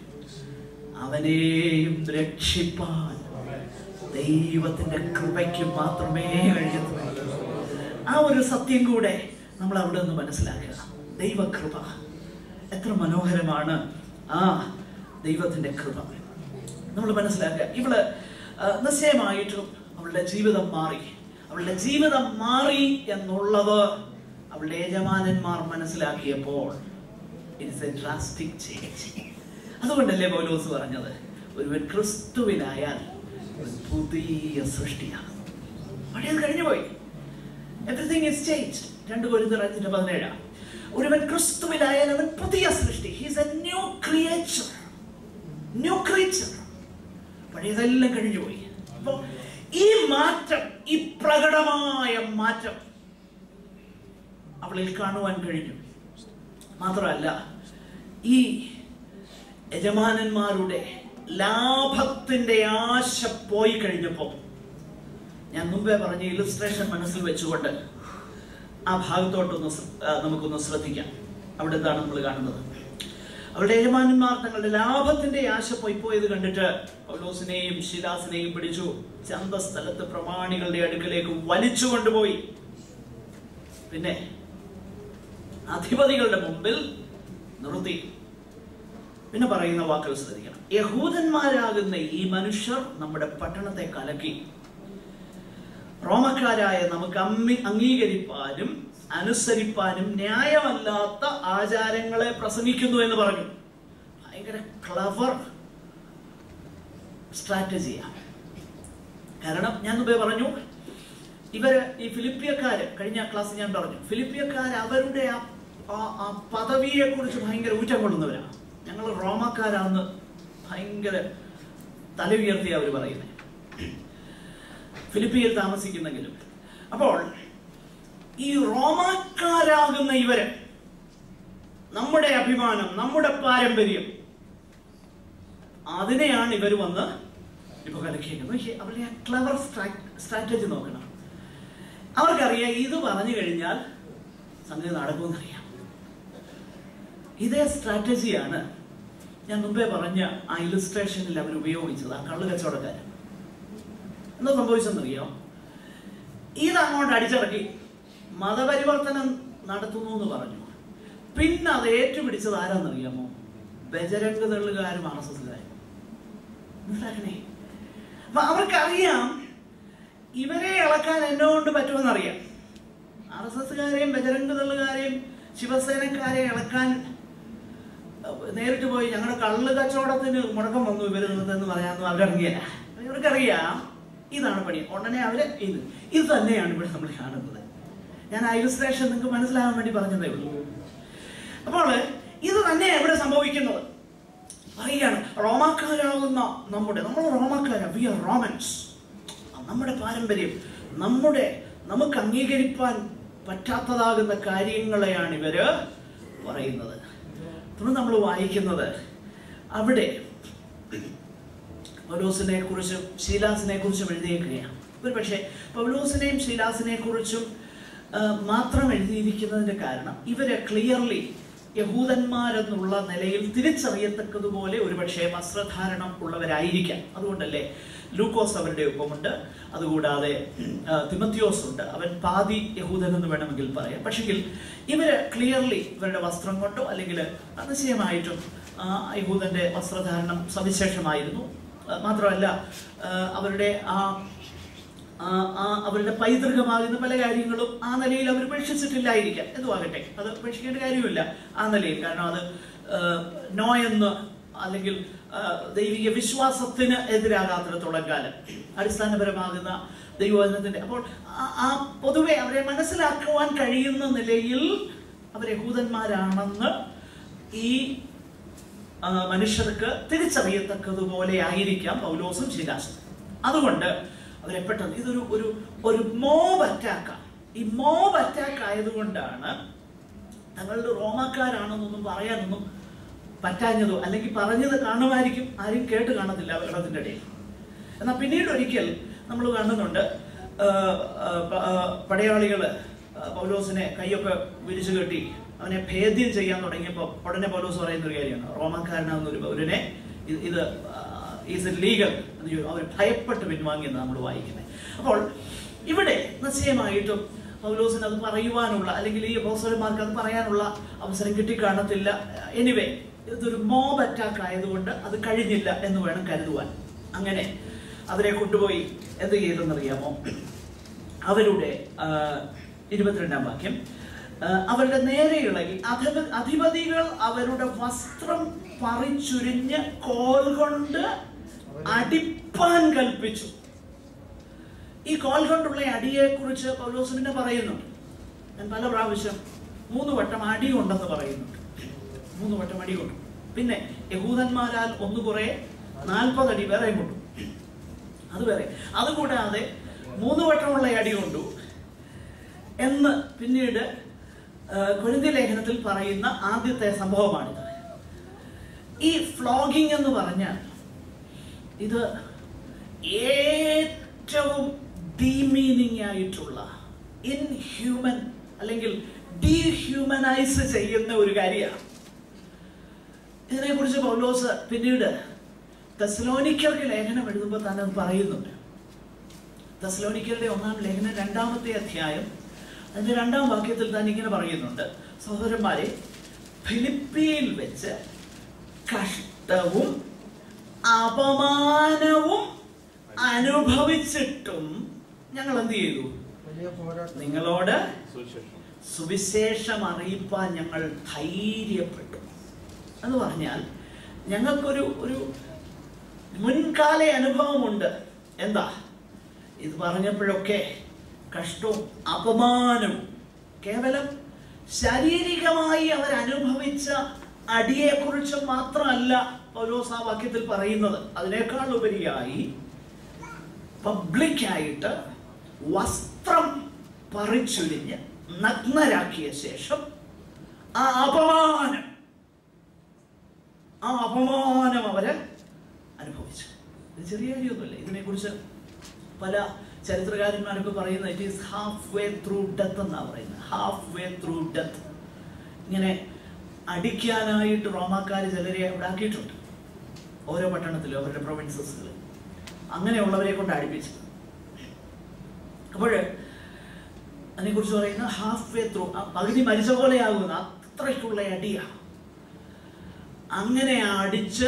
അവനെയും രക്ഷിപ്പാൻ ദൈവത്തിന്റെ കൃപയ്ക്ക് മാത്രമേ കഴിയത്തുള്ളൂ ആ ഒരു സത്യം കൂടെ നമ്മൾ അവിടെ നിന്ന് മനസ്സിലാക്കുക ദൈവകൃപ എത്ര മനോഹരമാണ് ആ ദൈവത്തിന്റെ കൃപ നമ്മൾ മനസ്സിലാക്കുക ഇവള് ആ, നിശ്ചയമായിട്ടും അവളുടെ ജീവിതം മാറി അവളുടെ ജീവിതം മാറി എന്നുള്ളത് അവളുടെ യജമാനന്മാർ മനസ്സിലാക്കിയപ്പോൾ ഇറ്റ്സ് എ ഡ്രാസ്റ്റിക് ചേഞ്ച് അതുകൊണ്ടല്ലേ പൗലോസ് പറഞ്ഞത് ഒരുവൻ ക്രിസ്തുവിനായാൽ ഒരു പുതിയ സൃഷ്ടിയാണ് പഴയത് കഴിഞ്ഞുപോയി എവറിഥിങ് ഇസ് ചേഞ്ച് രണ്ട് കൊരിന്തർ അഞ്ചിന്റെ പതിനേഴാം ഒരുവൻ ക്രിസ്തുവിലായാൽ അവൻ പുതിയ സൃഷ്ടി he's a new creature new creature പഴയതെല്ലാം കഴിഞ്ഞുപോയി അപ്പോ ഈ മാറ്റം ഈ പ്രകടമായ മാറ്റം അവളിൽ കാണുവാൻ കഴിഞ്ഞു മാത്രമല്ല ഈ യജമാനന്മാരുടെ ലാഭത്തിന്റെ ആശ പോയി കഴിഞ്ഞപ്പോൾ ഞാൻ മുമ്പേ പറഞ്ഞ ഇലുസ്ട്രേഷൻ മനസ്സിൽ വെച്ചുകൊണ്ട് ആ ഭാഗത്തോട്ടൊന്ന് ശ്ര- ആ, നമുക്കൊന്ന് ശ്രദ്ധിക്കാം അവിടെ എന്താണ് നമ്മൾ കാണുന്നത് അവരുടെ യജമാനന്മാർ തങ്ങളുടെ ലാഭത്തിന്റെ ആശ പോയി പോയത് കണ്ടിട്ട് പൗലോസിനെയും ശിലാസിനെയും പിടിച്ചു ചന്തസ്ഥലത്ത് പ്രമാണികളുടെ അടുക്കലേക്ക് വലിച്ചു കൊണ്ടുപോയി പിന്നെ അധിപതികളുടെ മുമ്പിൽ നിർത്തി പിന്നെ പറയുന്ന വാക്കുകൾ ശ്രദ്ധിക്കണം യഹൂദന്മാരാകുന്ന ഈ മനുഷ്യർ നമ്മുടെ പട്ടണത്തെ കലക്കി റോമക്കാരായ നമുക്ക് അമ്മി അംഗീകരിപ്പാനും അനുസരിപ്പാനും ന്യായമല്ലാത്ത ആചാരങ്ങളെ പ്രസംഗിക്കുന്നു എന്ന് പറഞ്ഞു ഭയങ്കര ക്ലവർ സ്ട്രാറ്റജിയാണ് കാരണം ഞാൻ മുമ്പേ പറഞ്ഞു ഇവര് ഈ ഫിലിപ്പിയക്കാര് കഴിഞ്ഞ ക്ലാസ് ഞാൻ പറഞ്ഞു ഫിലിപ്പിയക്കാർ അവരുടെ ആ ആ- ആ പദവിയെ കുറിച്ച് ഭയങ്കര ഊറ്റം കൊള്ളുന്നവരാണ് ഞങ്ങൾ റോമക്കാരാന്ന് ഭയങ്കര തല ഉയർത്തി അവർ പറയുന്നത് ഫിലിപ്പിയിൽ താമസിക്കുന്നെങ്കിലും അപ്പോൾ ഈ റോമാക്കാരാകുന്ന ഇവര് നമ്മുടെ അഭിമാനം നമ്മുടെ പാരമ്പര്യം അതിനെയാണ് ഇവർ വന്ന് ഇപ്പൊ കലക്കിയിരിക്കുന്നത് അവരുടെ ക്ലവർ സ്ട്രാറ്റജി നോക്കണം അവർക്കറിയാം ഇത് പറഞ്ഞു കഴിഞ്ഞാൽ സംഗതി നടക്കുമെന്നറിയാം ഇതേ സ്ട്രാറ്റജിയാണ് ഞാൻ മുമ്പേ പറഞ്ഞ ആ ഇലുസ്ട്രേഷനിൽ അവർ ഉപയോഗിച്ചത് ആ കള്ളു കച്ചവടക്കാരൻ എന്താ സംഭവിച്ചെന്നറിയാം ഇത് അങ്ങോട്ട് അടിച്ചിറക്കി മതപരിവർത്തനം നടത്തുന്നു എന്ന് പറഞ്ഞു പിന്നെ അത് ഏറ്റുപിടിച്ചത് ആരാന്നറിയാമോ ബജരംഗ് തള്ളുകാരും ആർ എസ് എസ്സുകാരും മനസ്സിലാക്കണേ അപ്പൊ അവർക്കറിയാം ഇവരെ ഇളക്കാൻ എന്നെ കൊണ്ട് പറ്റുമെന്നറിയാം ആർ എസ് എസ്സുകാരെയും ബജരംഗ് തള്ളുകാരെയും ശിവസേനക്കാരെ ഇളക്കാൻ അഹ് നേരിട്ട് പോയി ഞങ്ങളുടെ കള്ള് കച്ചവടത്തിന് മുടക്കം വന്നു ഇവര് എന്ന് പറയാമെന്ന് അവരറിയില്ല ഇവർക്കറിയാം ഇതാണ് പണി ഉടനെ അവര് ഇത് ഇത് തന്നെയാണ് ഇവിടെ നമ്മൾ കാണുന്നത് ഞാൻ ആ ഇലുസ്ട്രേഷൻ നിങ്ങൾക്ക് മനസ്സിലാകാൻ വേണ്ടി പറഞ്ഞതേ ഉള്ളൂ അപ്പോൾ ഇത് തന്നെയാണ് ഇവിടെ സംഭവിക്കുന്നത് പറയുകയാണ് റോമാക്കാരാകുന്ന നമ്മുടെ നമ്മൾ റോമാക്കാരാ വി ആർ റോമൻസ് നമ്മുടെ പാരമ്പര്യം നമ്മുടെ നമുക്ക് അംഗീകരിപ്പാൻ പറ്റാത്തതാകുന്ന കാര്യങ്ങളെയാണ് ഇവര് പറയുന്നത് തുടർന്ന് നമ്മൾ വായിക്കുന്നത് അവിടെ പൗലോസിനെ കുറിച്ചും ശീലാസിനെ കുറിച്ചും എഴുതിയേക്കുകയാണ് ഒരു പക്ഷേ പൗലോസിനെയും ശീലാസിനെ കുറിച്ചും ആ, മാത്രം എഴുതിയിരിക്കുന്നതിന്റെ കാരണം ഇവര് ക്ലിയർലി യഹൂദന്മാരെന്നുള്ള നിലയിൽ തിരിച്ചറിയത്തക്കതുപോലെ ഒരുപക്ഷെ വസ്ത്രധാരണം ഉള്ളവരായിരിക്കാം അതുകൊണ്ടല്ലേ ലൂക്കോസ് അവരുടെ ഒപ്പമുണ്ട് അതുകൂടാതെ ആ, തിമത്തിയോസ് ഉണ്ട് അവൻ പാതി യഹൂദൻ എന്ന് വേണമെങ്കിൽ പറയാം പക്ഷെങ്കിൽ ഇവര് ക്ലിയർലി ഇവരുടെ വസ്ത്രം കൊണ്ടോ അല്ലെങ്കിൽ അതിശയമായിട്ടും ആ, യഹൂദന്റെ വസ്ത്രധാരണം സവിശേഷമായിരുന്നു ആ, മാത്രമല്ല ആ, അവരുടെ ആ ആ, ആ അവരുടെ പൈതൃകമാകുന്ന പല കാര്യങ്ങളും ആ നിലയിൽ അവർ ഉപേക്ഷിച്ചിട്ടില്ലായിരിക്കാം എന്തുവാകട്ടെ അത് ഉപേക്ഷിക്കേണ്ട കാര്യമില്ല ആ നിലയിൽ കാരണം അത് ആ, നോ എന്ന് അല്ലെങ്കിൽ ആ, ദൈവിക വിശ്വാസത്തിന് എതിരാകാത്തിടത്തോളം കാലം അടിസ്ഥാനപരമാകുന്ന ദൈവവചനത്തിന്റെ അപ്പോൾ ആ- ആ പൊതുവെ അവരെ മനസ്സിലാക്കുവാൻ കഴിയുന്ന നിലയിൽ അവർ യഹൂദന്മാരാണെന്ന് ഈ ആ, മനുഷ്യർക്ക് തിരിച്ചറിയത്തക്കതുപോലെ ആയിരിക്കാം പൗലോസും ശിലാസും അതുകൊണ്ട് അവരെ പെട്ടെന്ന് ഇതൊരു ഒരു ഒരു മോബ് അറ്റാക്കാണ് ഈ മോബ് അറ്റാക്ക് ആയതുകൊണ്ടാണ് തങ്ങളുടെ റോമാക്കാരാണെന്നൊന്നും പറയാനൊന്നും പറ്റാഞ്ഞതോ അല്ലെങ്കിൽ പറഞ്ഞത് കാണുമായിരിക്കും ആരും കേട്ട് കാണത്തില്ല വെള്ളത്തിന്റെ ഇടയിൽ എന്നാൽ പിന്നീട് ഒരിക്കൽ നമ്മൾ കാണുന്നുണ്ട് ആ, ആ, പ- ആ, പടയാളികള് ആ, പൗലോസിനെ കൈയൊക്കെ വിരിച്ചു കെട്ടി അവനെ ഭേദ്യം ചെയ്യാൻ തുടങ്ങിയപ്പോൾ ഉടനെ പൗലോസ് പറയുന്ന ഒരു കാര്യമാണ് റോമാക്കാരനാകുന്ന ഒരു പൗരനെ ഇത് ഇത് ഈസ് ലീഗൽ അവർ ഭയപ്പെട്ട് പിൻവാങ്ങിയെന്ന് നമ്മൾ വായിക്കുന്നത് അപ്പോൾ ഇവിടെ നിശ്ചയമായിട്ടും പൗലോസിന് അത് പറയുവാനുള്ള അല്ലെങ്കിൽ ഈ അപ്പോസ്തലന്മാർക്ക് അത് പറയാനുള്ള അവസരം കിട്ടിക്കാണത്തില്ല എനിവേ ഇതൊരു മോബ് അറ്റാക്ക് ആയതുകൊണ്ട് അത് കഴിഞ്ഞില്ല എന്ന് വേണം കരുതുവാൻ അങ്ങനെ അവരെ കൊണ്ടുപോയി എന്ത് ചെയ്തെന്നറിയാമോ അവരുടെ ആ, ഇരുപത്തിരണ്ടാം വാക്യം ആ, അവരുടെ നേരെ ഇളകി അധിപ- അധിപതികൾ അവരുടെ വസ്ത്രം പറിച്ചുരിഞ്ഞ് കോൽ കൊണ്ട് അടിപ്പാൻ കൽപ്പിച്ചു ഈ കോൽ കൊണ്ടുള്ള അടിയെ കുറിച്ച് പൗലോസ് പിന്നെ പറയുന്നുണ്ട് ഞാൻ പല പ്രാവശ്യം മൂന്ന് വട്ടം അടി കൊണ്ടെന്ന് പറയുന്നുണ്ട് മൂന്ന് വട്ടം അടി കൊണ്ടു പിന്നെ യഹൂദന്മാരാൽ ഒന്ന് കുറെ നാൽപ്പത് അടി വേറെ കൊണ്ടു അത് വേറെ അതുകൂടാതെ മൂന്ന് വട്ടമുള്ള അടി കൊണ്ടു എന്ന് പിന്നീട് കുരുന്തി ലേഖനത്തിൽ പറയുന്ന ആദ്യത്തെ സംഭവമാണിത് ഈ ഫ്ലോഗിംഗ് എന്ന് പറഞ്ഞാൽ ഇത് ഏറ്റവും ഡീമീനിങ് ആയിട്ടുള്ള ഇൻഹ്യൂമൻ അല്ലെങ്കിൽ ഡീഹ്യൂമനൈസ് ചെയ്യുന്ന ഒരു കാര്യമാണ് ഇതിനെക്കുറിച്ച് പൗലോസ് പിന്നീട് തെസ്ലോനിക്കർക്ക് ലേഖനം എഴുതുമ്പോൾ തന്നെ അത് പറയുന്നുണ്ട് തെസ്ലോനിക്കരുടെ ഒന്നാം ലേഖനം രണ്ടാമത്തെ അധ്യായം അതിന്റെ രണ്ടാം വാക്യത്തിൽ താൻ ഇങ്ങനെ പറയുന്നുണ്ട് സഹോദരന്മാരെ ഫിലിപ്പിയിൽ വെച്ച് കഷ്ടവും അപമാനവും അനുഭവിച്ചിട്ടും ഞങ്ങൾ എന്ത് ചെയ്തു വലിയ പോരാട്ടം നിങ്ങളോട് സുവിശേഷം സുവിശേഷം അറിയിപ്പാൻ ഞങ്ങൾ ധൈര്യപ്പെട്ടു എന്ന് പറഞ്ഞാൽ ഞങ്ങൾക്കൊരു ഒരു മുൻകാല അനുഭവമുണ്ട് എന്താ ഇത് പറഞ്ഞപ്പോഴൊക്കെ കഷ്ടവും അപമാനവും കേവലം ശാരീരികമായി അവർ അനുഭവിച്ച അടിയെക്കുറിച്ച് മാത്രമല്ല പൗലോസ് ആ വാക്യത്തിൽ പറയുന്നത് അതിനേക്കാൾ ഉപരിയായി പബ്ലിക്കായിട്ട് വസ്ത്രം പറിച്ചുരിഞ്ഞ് നഗ്നരാക്കിയ ശേഷം ആ അപമാനം ആ അപമാനം അവര് അനുഭവിച്ചു ഇത് ചെറിയ കാര്യമൊന്നുമില്ല ഇതിനെക്കുറിച്ച് പല ചരിത്രകാരന്മാരൊക്കെ പറയുന്നത് it is half way through death എന്നാണ് പറയുന്നത് ഹാഫ് വേ ത്രൂ ഡെത്ത് ഇങ്ങനെ അടിക്കാനായിട്ട് റോമാക്കാർ ചിലരെ അവിടെ ആക്കിയിട്ടുണ്ട് ഓരോ പട്ടണത്തിലും അവരുടെ പ്രൊവിൻസസുകളിൽ അങ്ങനെയുള്ളവരെ കൊണ്ട് അടുപ്പിച്ചത് അപ്പോൾ അതിനെക്കുറിച്ച് പറയുന്ന ഹാഫ് വേ ത്രൂ പകുതി മരിച്ച പോലെയാകുന്ന അത്രയ്ക്കുള്ള അടിയാണ് അങ്ങനെ അടിച്ച്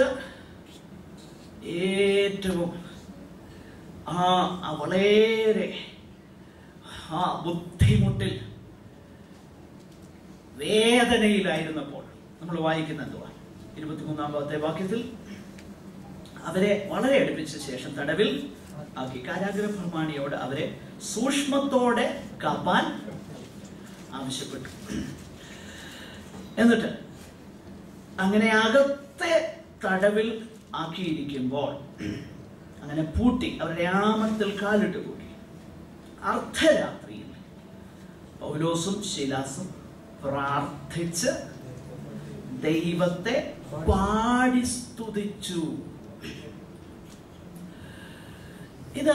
ഏറ്റവും ആ ആ വളരെ ആ ബുദ്ധിമുട്ടിൽ വേദനയിലായിരുന്നപ്പോൾ നമ്മൾ വായിക്കുന്ന എന്തുവാ ഇരുപത്തിമൂന്നാമത്തെ വാക്യത്തിൽ അവരെ വളരെ അടുപ്പിച്ച ശേഷം തടവിൽ ആക്കി കാരാഗ്രഹ പ്രമാണിയോട് അവരെ സൂക്ഷ്മത്തോടെ കാപ്പാൻ ആവശ്യപ്പെട്ടു എന്നിട്ട് അങ്ങനെ അകത്തെ തടവിൽ ആക്കിയിരിക്കുമ്പോൾ അങ്ങനെ പൂട്ടി അവരുടെ ആമത്തിൽ കാലിട്ട് പൂട്ടി അർദ്ധരാത്രിയിൽ പൗലോസും ശിലാസും പ്രാർത്ഥിച്ച് ദൈവത്തെ പാടി സ്തുതിച്ചു ഇത്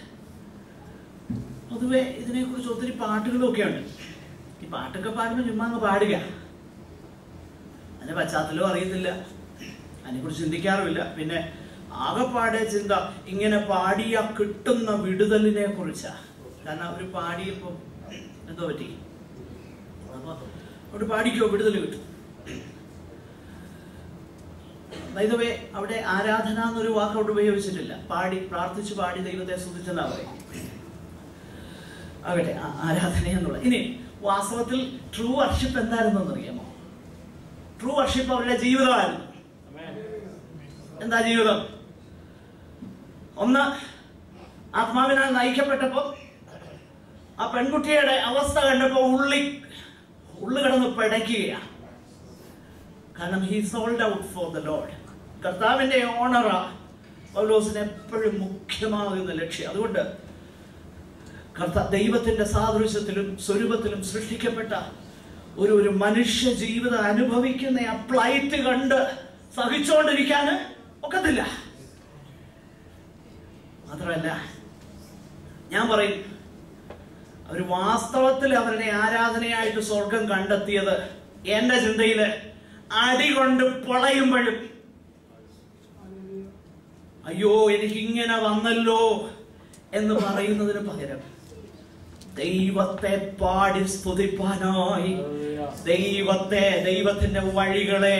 പൊതുവെ ഇതിനെക്കുറിച്ച് ഒത്തിരി പാട്ടുകളൊക്കെ ഉണ്ട് ഈ പാട്ടൊക്കെ പാടുമ്പോൾ ചുമ്മാ അങ്ങ് പാടുക അതിന്റെ പശ്ചാത്തലവും അറിയത്തില്ല അതിനെക്കുറിച്ച് ചിന്തിക്കാറുമില്ല പിന്നെ ആകെപ്പാടെ ചിന്ത ഇങ്ങനെ പാടിയ കിട്ടുന്ന വിടുതലിനെ കുറിച്ചാ കാരണം അവര് പാടിയപ്പോ എന്തോ പറ്റി അപ്പൊ അവിടെ പാടിക്കോ വിടുതൽ കിട്ടും വൈദവേ അവിടെ ആരാധന എന്നൊരു വാക്ക് അവിടെ ഉപയോഗിച്ചിട്ടില്ല പാടി പ്രാർത്ഥിച്ച് പാടി ദൈവത്തെ സ്തുതിച്ചെന്നാ പറയും ആകട്ടെ ആ- ആരാധന എന്നുള്ള ഇനി വാസ്തവത്തിൽ ട്രൂ വർഷിപ്പ് എന്തായിരുന്നെന്ന് അറിയാമോ ട്രൂ വർഷിപ്പ് അവരുടെ ജീവിതമായിരുന്നു എന്താ ജീവിതം ഒന്ന് ആത്മാവിനാൽ നയിക്കപ്പെട്ടപ്പോ ആ പെൺകുട്ടിയുടെ അവസ്ഥ കണ്ടപ്പോ ഉള്ളി ഉള്ളു കിടന്ന് പിടയ്ക്കുകയാണ് കാരണം he sold out for the lord കർത്താവിന്റെ ഓണറ പൗലോസിന് എപ്പോഴും മുഖ്യമാകുന്ന ലക്ഷ്യം അതുകൊണ്ട് കർത്ത ദൈവത്തിന്റെ സാദൃശ്യത്തിലും സ്വരൂപത്തിലും സൃഷ്ടിക്കപ്പെട്ട ഒരു ഒരു മനുഷ്യ ജീവിതം അനുഭവിക്കുന്ന ആ പ്ലൈറ്റ് കണ്ട് സഹിച്ചുകൊണ്ടിരിക്കാന് ഒക്കത്തില്ല മാത്രമല്ല ഞാൻ പറയും അവർ വാസ്തവത്തിൽ അവരുടെ ആരാധനയായിട്ട് സ്വർഗം കണ്ടെത്തിയത് എന്റെ ചിന്തയില് അടി കൊണ്ട് പൊളയുമ്പോഴും അയ്യോ എനിക്ക് ഇങ്ങനെ വന്നല്ലോ എന്ന് പറയുന്നതിന് പകരം ദൈവത്തെ പാടി സ്തുതിപ്പാനായി ദൈവത്തെ ദൈവത്തിന്റെ വഴികളെ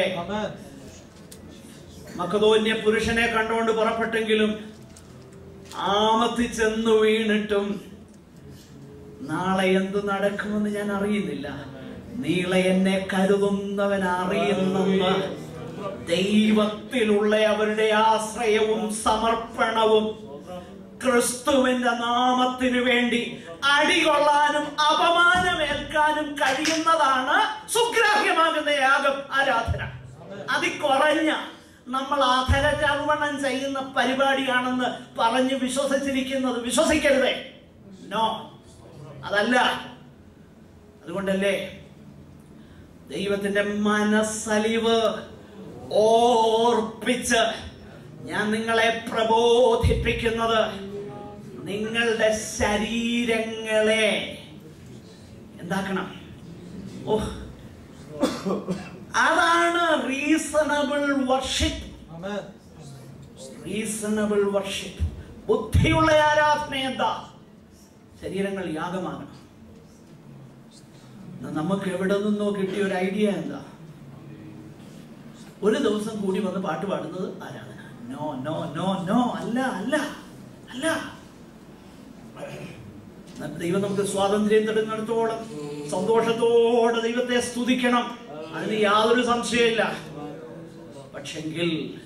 മക്കതോന്യ പുരുഷനെ കണ്ടുകൊണ്ട് പുറപ്പെട്ടെങ്കിലും ആമത്തി ചെന്നു വീണിട്ടും നാളെ എന്ത് നടക്കുമെന്ന് ഞാൻ അറിയുന്നില്ല നീളെ എന്നെ കരുതുന്നവൻ അറിയുന്നെന്ന് ദൈവത്തിലുള്ള അവരുടെ ആശ്രയവും സമർപ്പണവും ക്രിസ്തുവിന്റെ നാമത്തിനു വേണ്ടി അടികൊള്ളാനും അപമാനമേൽക്കാനും കഴിയുന്നതാണ് സുഗ്രാഹ്യമാകുന്ന യാഗം ആരാധന അതിക്കുറഞ്ഞ നമ്മൾ ആധര ചർവണം ചെയ്യുന്ന പരിപാടിയാണെന്ന് പറഞ്ഞ് വിശ്വസിച്ചിരിക്കുന്നത് വിശ്വസിക്കരുതേ നോ അതല്ല അതുകൊണ്ടല്ലേ ദൈവത്തിന്റെ മനസ്സലിവ് ഓർപ്പിച്ച് ഞാൻ നിങ്ങളെ പ്രബോധിപ്പിക്കുന്നത് നിങ്ങളുടെ ശരീരങ്ങളെ എന്താക്കണം ഓ അതാണ് റീസണബിൾ വർഷിപ്പ് റീസണബിൾ വർഷിപ്പ് ബുദ്ധിയുള്ള ആരാധന എന്താ ശരീരങ്ങൾ യാഗമാകണം എന്നാ നമുക്ക് എവിടെ നിന്നോ കിട്ടിയ ഒരു ഐഡിയ എന്താ ഒരു ദിവസം കൂടി വന്ന് പാട്ട് പാടുന്നത് ആരാധന നോ നോ നോ നോ അല്ല അല്ല അല്ല ദൈവം നമുക്ക് സ്വാതന്ത്ര്യം തരുന്നിടത്തോളം സന്തോഷത്തോടെ ദൈവത്തെ സ്തുതിക്കണം അതിന് യാതൊരു സംശയമില്ല പക്ഷെങ്കിൽ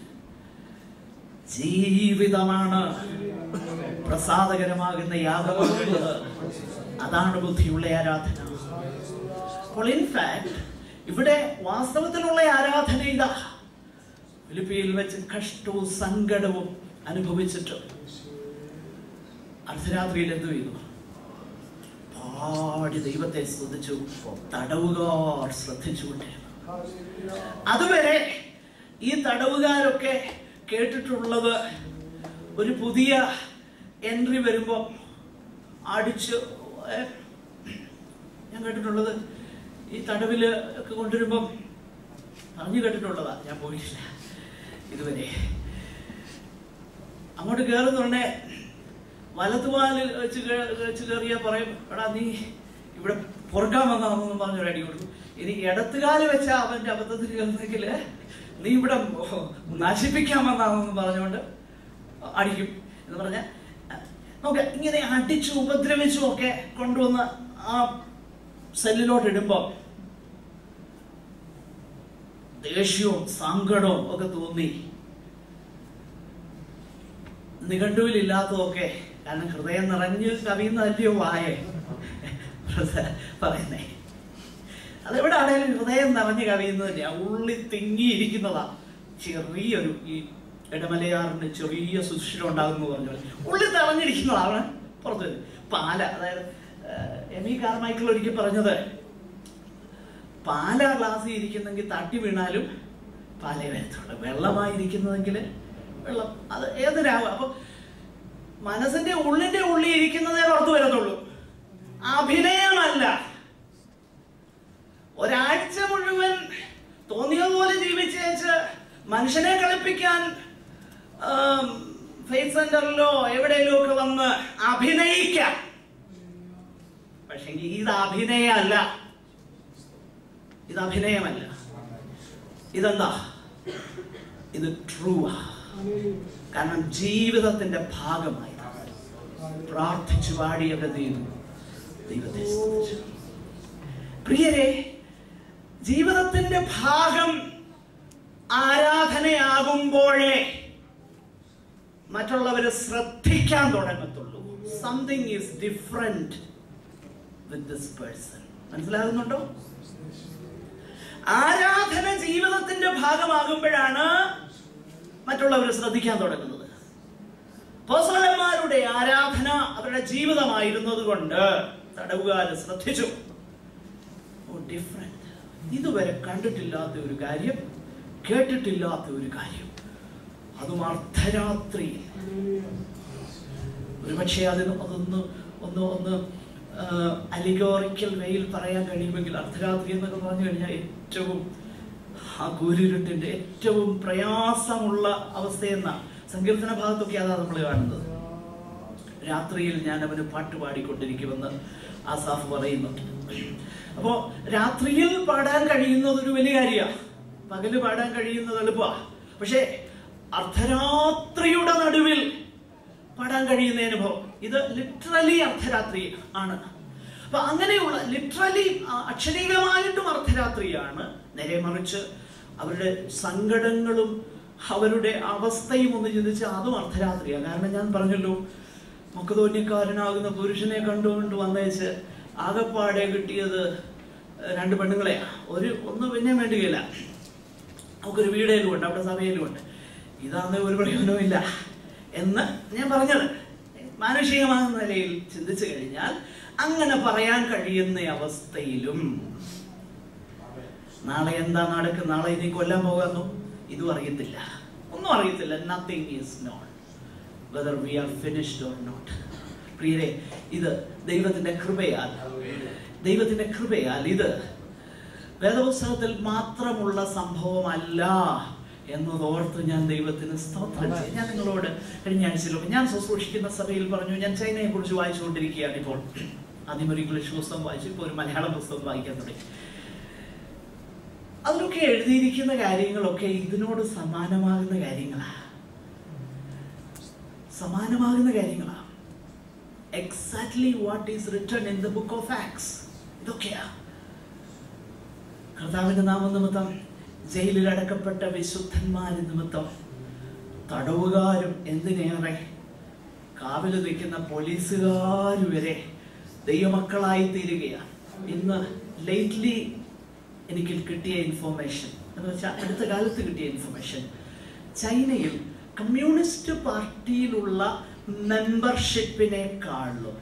ജീവിതമാണ് പ്രസാദകരമാകുന്ന യാഗമാകുന്നത് അതാണ് ബുദ്ധിയുള്ള ആരാധന അപ്പോൾ ഇൻഫാക്ട് ഇവിടെ വാസ്തവത്തിലുള്ള ആരാധന ഇതാ ഫിലിപ്പിയിൽ വെച്ച് കഷ്ടവും സങ്കടവും അനുഭവിച്ചിട്ട് അർദ്ധരാത്രിയിൽ എന്തു ചെയ്തു പാടി ദൈവത്തെ സ്തുതിച്ചു തടവുകാർ ശ്രദ്ധിച്ചുകൊണ്ടിരുന്നു അതുവരെ ഈ തടവുകാരൊക്കെ കേട്ടിട്ടുള്ളത് ഒരു പുതിയ എൻട്രി വരുമ്പോൾ അടിച്ച് ഏ, ഞാൻ കേട്ടിട്ടുള്ളത് ഈ തടവില് ഒക്കെ കൊണ്ടുവരുമ്പം പറഞ്ഞു കേട്ടിട്ടുള്ളതാ ഞാൻ പോയിട്ടില്ല ഇതുവരെ അങ്ങോട്ട് കയറുന്നുണ്ടേ വലത്തുവാലിൽ വെച്ച് കേ- വെച്ച് കയറിയാ പറയും എടാ നീ ഇവിടെ പൊറുക്കാൻ വന്നാണെന്നും പറഞ്ഞ ഒരു അടി കൊടുക്കും ഇനി ഇടത്തുകാല് വെച്ച അവന്റെ അബദ്ധത്തിൽ കയറുന്നെങ്കിൽ നീ ഇവിടെ നശിപ്പിക്കാൻ വന്നാണെന്ന് പറഞ്ഞുകൊണ്ട് അടിക്കും എന്ന് പറഞ്ഞ നമുക്ക് ഇങ്ങനെ അടിച്ചു ഉപദ്രവിച്ചും ഒക്കെ കൊണ്ടുവന്ന് ആ സെല്ലിലോട്ട് ഇടുമ്പോൾ ദേഷ്യവും സങ്കടവും ഒക്കെ തോന്നി നിഘണ്ടുവിലില്ലാത്തതൊക്കെ കാരണം ഹൃദയം നിറഞ്ഞ് കവിയുന്നതല്ലയോ വായേ പറയുന്നേ അതെവിടെ ആണെങ്കിലും ഹൃദയം നിറഞ്ഞ് കവിയുന്നതല്ല ഉള്ളി തിങ്ങിയിരിക്കുന്നതാ ചെറിയൊരു ഈ ഇടമലയാറിന് ചെറിയ സുഷിരം ഉണ്ടാകുന്നു പറഞ്ഞ പോലെ ഉള്ളി നിറഞ്ഞിരിക്കുന്നതാണ് പുറത്ത് വരുന്നത്. പാല അതായത് ഏഹ്, എം ഇ കാർമൈക്കിൾ ഒരിക്കൽ പറഞ്ഞത് പാല ഗ്ലാസ്സിൽ ഇരിക്കുന്നെങ്കിൽ തട്ടി വീണാലും പാലേ വരത്തുള്ളൂ വെള്ളമായിരിക്കുന്നതെങ്കിൽ വെള്ളം അത് ഏതൊരാവും അപ്പൊ മനസ്സിന്റെ ഉള്ളിന്റെ ഉള്ളിൽ ഇരിക്കുന്നതേ പുറത്തു വരത്തുള്ളൂ അഭിനയമല്ല ഒരാഴ്ച മുഴുവൻ തോന്നിയതുപോലെ ജീവിച്ചേച്ച് മനുഷ്യനെ കളിപ്പിക്കാൻ ഫേസ് സെന്ററിലോ എവിടെയെങ്കിലും ഒക്കെ വന്ന് അഭിനയിക്കാം പക്ഷെ ഇത് അഭിനയമല്ല ഇത് അഭിനയമല്ല ഇതെന്താ ഇത് ട്രൂ കാരണം ജീവിതത്തിന്റെ ഭാഗമായി പ്രാർത്ഥിച്ചു പാടിയൊക്കെ ചെയ്തു ദൈവത്തെ സ്തുതിച്ചു. പ്രിയരെ ജീവിതത്തിന്റെ ഭാഗം ആരാധനയാകുമ്പോഴേ മറ്റുള്ളവരെ ശ്രദ്ധിക്കാൻ തുടങ്ങത്തുള്ളൂ something is different with this person മനസ്സിലാകുന്നുണ്ടോ ആരാധന ജീവിതത്തിന്റെ ഭാഗമാകുമ്പോഴാണ് മറ്റുള്ളവർ ശ്രദ്ധിക്കാൻ തുടങ്ങുന്നത് അപ്പോസ്തലന്മാരുടെ ആരാധന അവരുടെ ജീവിതമായിരുന്നത് കൊണ്ട് തടവുകാര് ശ്രദ്ധിച്ചു ഓ ഡിഫറെന്റ് ഇതുവരെ കണ്ടിട്ടില്ലാത്ത ഒരു കാര്യം കേട്ടിട്ടില്ലാത്ത ഒരു കാര്യം അതും അർദ്ധരാത്രിയിൽ ഒരുപക്ഷെ അതിന് അതൊന്ന് ഒന്ന് ഒന്ന് അലിഗോറിക്കൽ വെയിൽ പറയാൻ കഴിയുമെങ്കിൽ അർദ്ധരാത്രി എന്നൊക്കെ പറഞ്ഞു കഴിഞ്ഞാൽ ഏറ്റവും ആ കൂരിരുട്ടിന്റെ ഏറ്റവും പ്രയാസമുള്ള അവസ്ഥയെന്ന സങ്കീർത്തന ഭാഗത്തൊക്കെ അതാ നമ്മൾ കാണുന്നത് രാത്രിയിൽ ഞാൻ അവന് പാട്ട് പാടിക്കൊണ്ടിരിക്കുമെന്ന് ആസാഫ് പറയുന്നുണ്ട് അപ്പോ രാത്രിയിൽ പാടാൻ കഴിയുന്നത് ഒരു വലിയ കാര്യമാണ് പകല് പാടാൻ കഴിയുന്നത് എളുപ്പമാണ് പക്ഷേ അർദ്ധരാത്രിയുടെ നടുവിൽ പാടാൻ കഴിയുന്ന അനുഭവം ഇത് ലിറ്ററലി അർദ്ധരാത്രി ആണ് അപ്പൊ അങ്ങനെയുള്ള ലിറ്ററലി അക്ഷരീകമായിട്ടും അർദ്ധരാത്രിയാണ് നേരെ മറിച്ച് അവരുടെ സങ്കടങ്ങളും അവരുടെ അവസ്ഥയും ഒന്ന് ചിന്തിച്ച് അതും അർദ്ധരാത്രിയാണ് കാരണം ഞാൻ പറഞ്ഞല്ലോ മുഖതോന്യക്കാരനാകുന്ന പുരുഷനെ കണ്ടുകൊണ്ട് വന്നേച്ച് ആകപ്പാടെ കിട്ടിയത് രണ്ട് പെണ്ണുങ്ങളെയാ ഒരു ഒന്ന് പിന്നെ വേണ്ടുകയില്ല നമുക്കൊരു വീടേലും ഉണ്ട് അവിടെ സഭയിലും ഉണ്ട് ഇതാന്ന് ഒരു പ്രയോജനവും ഇല്ല എന്ന് ഞാൻ പറഞ്ഞത് മാനുഷികമാകുന്ന നിലയിൽ ചിന്തിച്ചു കഴിഞ്ഞാൽ അങ്ങനെ പറയാൻ കഴിയുന്ന അവസ്ഥയിലും നാളെ എന്താ നടക്കും നാളെ ഇനി കൊല്ലാൻ പോകുന്നു ഇതും അറിയത്തില്ല ഒന്നും അറിയത്തില്ല nothing is not whether we are finished or not പ്രിയരെ ഇത് ദൈവത്തിന്റെ കൃപയാൽ ദൈവത്തിന്റെ കൃപയാൽ ഇത് വേദപുസ്തകത്തിൽ മാത്രമുള്ള സംഭവമല്ല എന്നതോർത്ത് ഞാൻ ദൈവത്തിന് സ്തോത്രം ചെയ്യും ഞാൻ നിങ്ങളോട് കഴിഞ്ഞ ആഴ്ചയിലൊക്കെ ഞാൻ ശുശ്രൂഷിക്കുന്ന സഭയിൽ പറഞ്ഞു ഞാൻ ചൈനയെ കുറിച്ച് വായിച്ചുകൊണ്ടിരിക്കുകയാണ് ഇപ്പോൾ ആദ്യം ഒരു ഇംഗ്ലീഷ് പുസ്തകം വായിച്ചു ഇപ്പോൾ ഒരു മലയാളം പുസ്തകം വായിക്കാൻ തുടങ്ങി അതിലൊക്കെ എഴുതിയിരിക്കുന്ന കാര്യങ്ങളൊക്കെ ഇതിനോട് സമാനമാകുന്ന കാര്യങ്ങളാണ് സമാനമാകുന്ന കാര്യങ്ങളാണ് exactly what is written in the book of Acts ഇതൊക്കെയാ കർത്താവിന്റെ നാമം നിമിത്തം ജയിലിൽ അടക്കപ്പെട്ട വിശുദ്ധന്മാർ നിമിത്തം തടവുകാരും എന്തിനേറെ കാവല് നിൽക്കുന്ന പോലീസുകാർ വരെ ദൈവമക്കളായി തീരുകയാണ് ഇന്ന് ലേറ്റ്ലി എനിക്ക് കിട്ടിയ ഇൻഫോർമേഷൻ എന്ന് വെച്ചാൽ അടുത്ത കാലത്ത് കിട്ടിയ ഇൻഫർമേഷൻ ചൈനയിൽ കമ്മ്യൂണിസ്റ്റ് പാർട്ടിയിലുള്ള മെമ്പർഷിപ്പിനെക്കാളും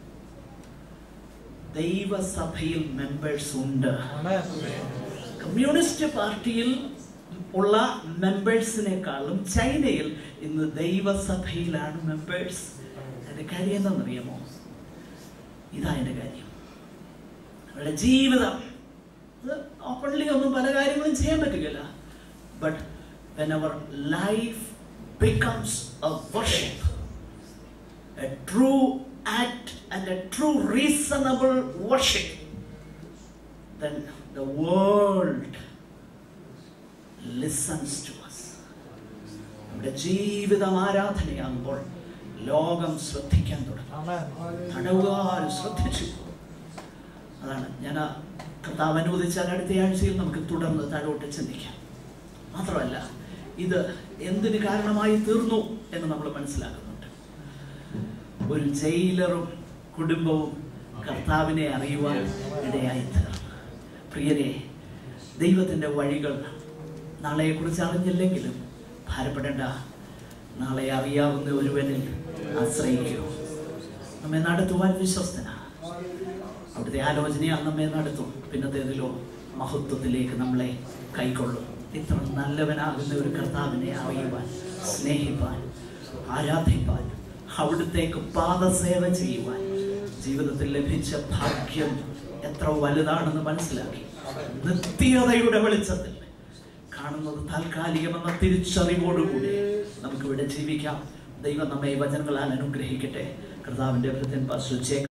ദൈവസഭയിൽ മെമ്പേഴ്സ് ഉണ്ട് കമ്മ്യൂണിസ്റ്റ് പാർട്ടിയിൽ ഉള്ള മെമ്പേഴ്സിനേക്കാളും ചൈനയിൽ ഇന്ന് ദൈവസഭയിലാണ് മെമ്പേഴ്സ് അതിന്റെ കാര്യം എന്താണെന്നറിയാമോ ഇതാ എന്റെ കാര്യം അവരുടെ ജീവിതം ഓപ്പൺലി ഒന്നും പല കാര്യങ്ങളും ചെയ്യാൻ പറ്റുകയില്ല ബട്ട് വെൻ അവർ life becomes a worship a true act and a true reasonable worship then the world listens to us. നമ്മുടെ ജീവിതം ആരാധനയാകുമ്പോൾ ലോകം ശ്രദ്ധിക്കാൻ തുടങ്ങും തടവുകാർ ശ്രദ്ധിച്ചു അതാണ് ഞാൻ ആ കർത്താവ് അനുവദിച്ചാൽ അടുത്ത ആഴ്ചയിൽ നമുക്ക് തുടർന്ന് താഴോട്ട് ചിന്തിക്കാം മാത്രമല്ല ഇത് എന്തിന് കാരണമായി തീർന്നു എന്ന് നമ്മൾ മനസ്സിലാക്കുന്നുണ്ട് ഒരു ജയിലറും കുടുംബവും കർത്താവിനെ അറിയുവാൻ ഇടയായി തീർന്നു പ്രിയരെ ദൈവത്തിൻ്റെ വഴികൾ നാളെയെക്കുറിച്ച് അറിഞ്ഞില്ലെങ്കിലും ഭാരപ്പെടേണ്ട നാളെ അറിയാവുന്ന ഒരുവനിൽ ആശ്രയിക്കൂ നമ്മെ നടത്തുവാൻ വിശ്വസ്തന അവിടുത്തെ ആലോചനയാൽ നമ്മെ നടത്തും പിന്നത്തേതിലോ മഹത്വത്തിലേക്ക് നമ്മളെ കൈക്കൊള്ളും ഇത്ര നല്ലവനാകുന്ന ഒരു കർത്താവിനെ അറിയുവാൻ സ്നേഹിപ്പാൻ ആരാധിപ്പാൻ അവിടുത്തേക്ക് പാദസേവ ചെയ്യുവാൻ ജീവിതത്തിൽ ലഭിച്ച ഭാഗ്യം എത്ര വലുതാണെന്ന് മനസ്സിലാക്കി നിത്യതയുടെ വെളിച്ചത്തിൽ കാണുന്നത് താൽക്കാലികമെന്ന തിരിച്ചറിവോടുകൂടി നമുക്കിവിടെ ജീവിക്കാം ദൈവം നമ്മെ ഈ വചനങ്ങളാൽ അനുഗ്രഹിക്കട്ടെ കർത്താവിന്റെ ഭൃത്യൻ പാസ്റ്റർ ജെ